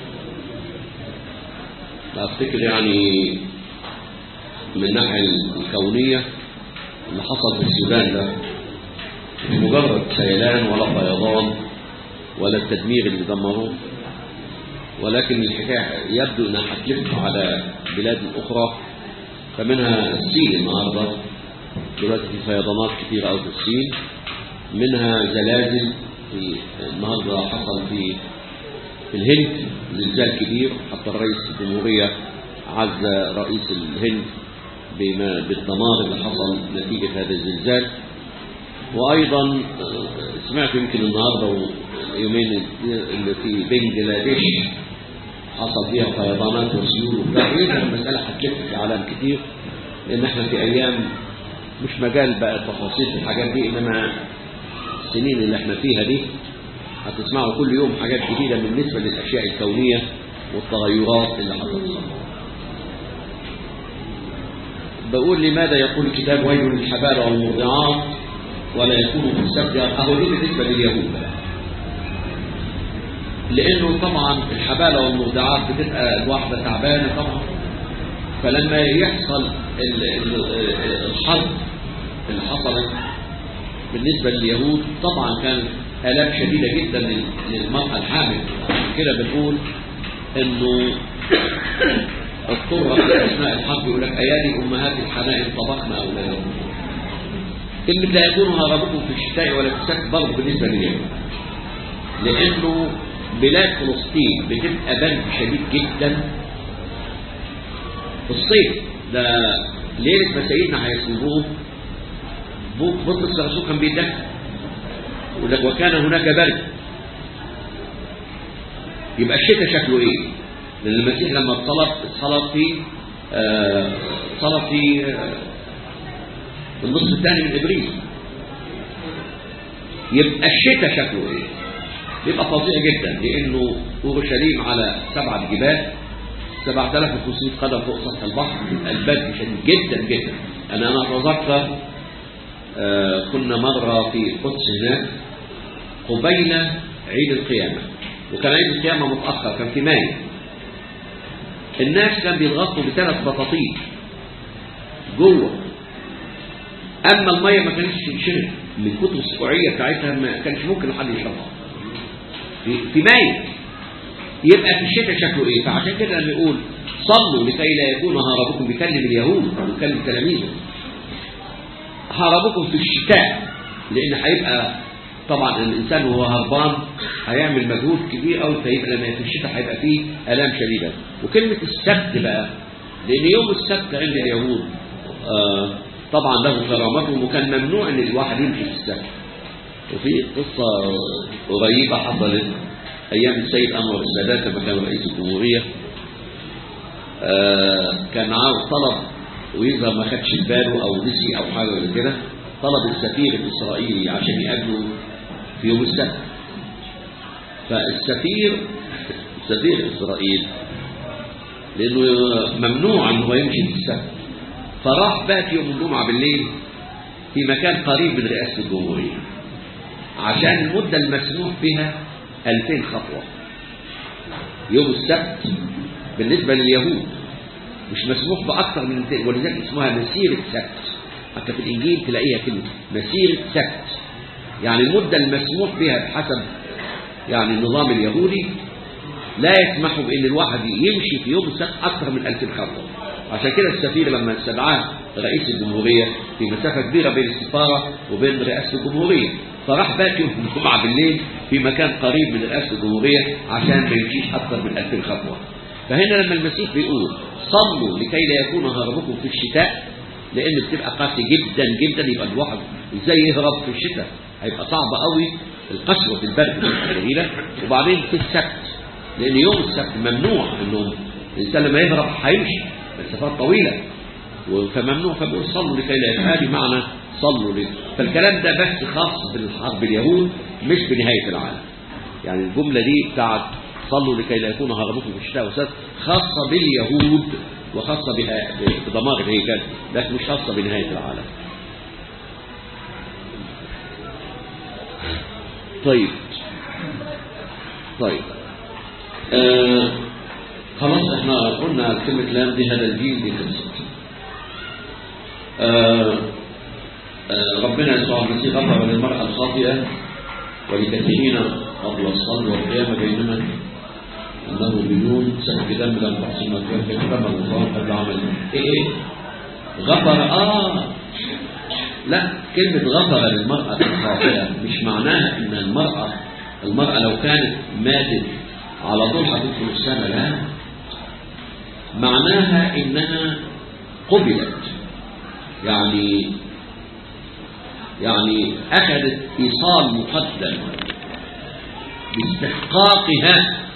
أفتكر يعني من الناحية الكونية اللي حصل في السودان ده مش مجرد سيلان ولا فيضان ولا التدمير اللي دمروه ولكن الحكاية يبدو انها هتلف على بلاد اخرى فمنها الصين النهارده دلوقتي في فيضانات كتير قوي في الصين منها زلازل في النهارده حصل في في الهند زلزال كبير حتى الرئيس الجمهورية عز رئيس الهند بما بالدمار اللي حصل نتيجة هذا الزلزال وأيضا سمعت يمكن النهاردة يومين اللي في بنجلاديش حصل فيها فيضانات وسيول وبتاع المسألة هتلف في عالم كتير لأن احنا في أيام مش مجال بقى تفاصيل في الحاجات دي إنما السنين اللي احنا فيها دي هتسمعوا كل يوم حاجات جديدة بالنسبة للأشياء الكونية والتغيرات اللي هتحصل بقول لماذا يقول الكتاب ويل للحبال والمرضعات ولا يكون في السبت أهو دي بالنسبة لليهود بقى لأنه طبعا الحبالة والمرضعات بتبقى الواحدة تعبانة طبعا فلما يحصل الحرب اللي حصلت بالنسبة لليهود طبعا كانت آلام شديدة جدا للمرأة الحامل عشان كده بنقول انه اضطر في اثناء الحرب يقول لك ايادي امهات الحنائن طبخنا اولادهم كلمة لا يكون هربكم في الشتاء ولا في السكت برضه بالنسبة لليهود لانه بلاد فلسطين بتبقى برد شديد جدا في الصيف ده ليلة ما سيدنا هيسلموه بطرس الرسول كان بيدخل يقول لك وكان هناك برد يبقى الشتاء شكله ايه لان المسيح لما اتصلب اتصلب في آه اتصلب في آه النصف الثاني من ابريل يبقى الشتاء شكله ايه يبقى فظيع جدا لانه اورشليم على سبعة جبال 7500 قدم فوق سطح البحر البرد شديد جدا جدا انا انا اتذكر آه كنا مره في القدس هناك قبيل عيد القيامه وكان عيد القيامه متاخر كان في مايو الناس كان بيتغطوا بثلاث بطاطين جوه اما الميه ما كانتش تنشرب من كتر السقوعيه بتاعتها ما كانش ممكن حد يشربها في, في مايو يبقى في الشتاء شكله ايه فعشان كده لما يقول صلوا لكي لا يكون هربكم بيكلم اليهود او بيكلم تلاميذه هربكم في الشتاء لان هيبقى طبعا الانسان وهو هربان هيعمل مجهود كبير قوي فيبقى لما في الشتاء هيبقى فيه الام شديده وكلمه السبت بقى لان يوم السبت عند اليهود آه طبعا له كرامته وكان ممنوع ان الواحد يمشي في السبت وفي قصه قريبه حصلت ايام السيد انور السادات لما كان رئيس الجمهوريه آه كان عاوز طلب ويظهر ما خدش باله او نسي او حاجه زي كده طلب السفير الاسرائيلي عشان يقابله في يوم السبت فالسفير سفير اسرائيل لانه ممنوع ان هو يمشي في السبت فراح بات يوم الجمعه بالليل في مكان قريب من رئاسه الجمهوريه عشان المده المسموح بها 2000 خطوه يوم السبت بالنسبه لليهود مش مسموح باكثر من 200 ولذلك اسمها مسيره سبت حتى في الانجيل تلاقيها كلمه مسيره سبت يعني المده المسموح بها بحسب يعني النظام اليهودي لا يسمح بان الواحد يمشي في يوم السبت اكثر من 2000 خطوه عشان كده السفير لما استدعاه رئيس الجمهوريه في مسافه كبيره بين السفاره وبين رئاسه الجمهوريه فراح بات يوم الجمعه بالليل في مكان قريب من رئاسه الجمهوريه عشان ما يمشيش اكثر من 2000 خطوه فهنا لما المسيح بيقول صلوا لكي لا يكون هربكم في الشتاء لان بتبقى قاسي جدا جدا يبقى الواحد ازاي يهرب في الشتاء هيبقى صعب قوي القسوه البرد القليله وبعدين في السبت لان يوم السبت ممنوع انه الانسان لما يهرب هيمشي مسافات طويله فممنوع فبيقول صلوا لكي لا يفعل بمعنى صلوا لي فالكلام ده بس خاص بالحرب اليهود مش بنهايه العالم يعني الجمله دي بتاعت صلوا لكي لا يكون هربكم في الشتاء والسبت خاصه باليهود وخاصه بدمار الهيكل لكن مش خاصه بنهايه العالم طيب طيب آه خلاص احنا قلنا كلمة لام دي هذا الجيل دي خلصت آه آه ربنا يسوع المسيح غفر للمرأة الخاطئة ولكثيرين قبل الصلاة والقيامة بينما أنه بدون سفك دم لم تحصل مكان كما الغفران قبل عمل إيه إيه غفر آه لا كلمة غفر للمرأة الخاطئة مش معناها إن المرأة المرأة لو كانت ماتت على طول هتدخل السنة لا معناها إنها قبلت يعني يعني أخذت إيصال مقدم باستحقاقها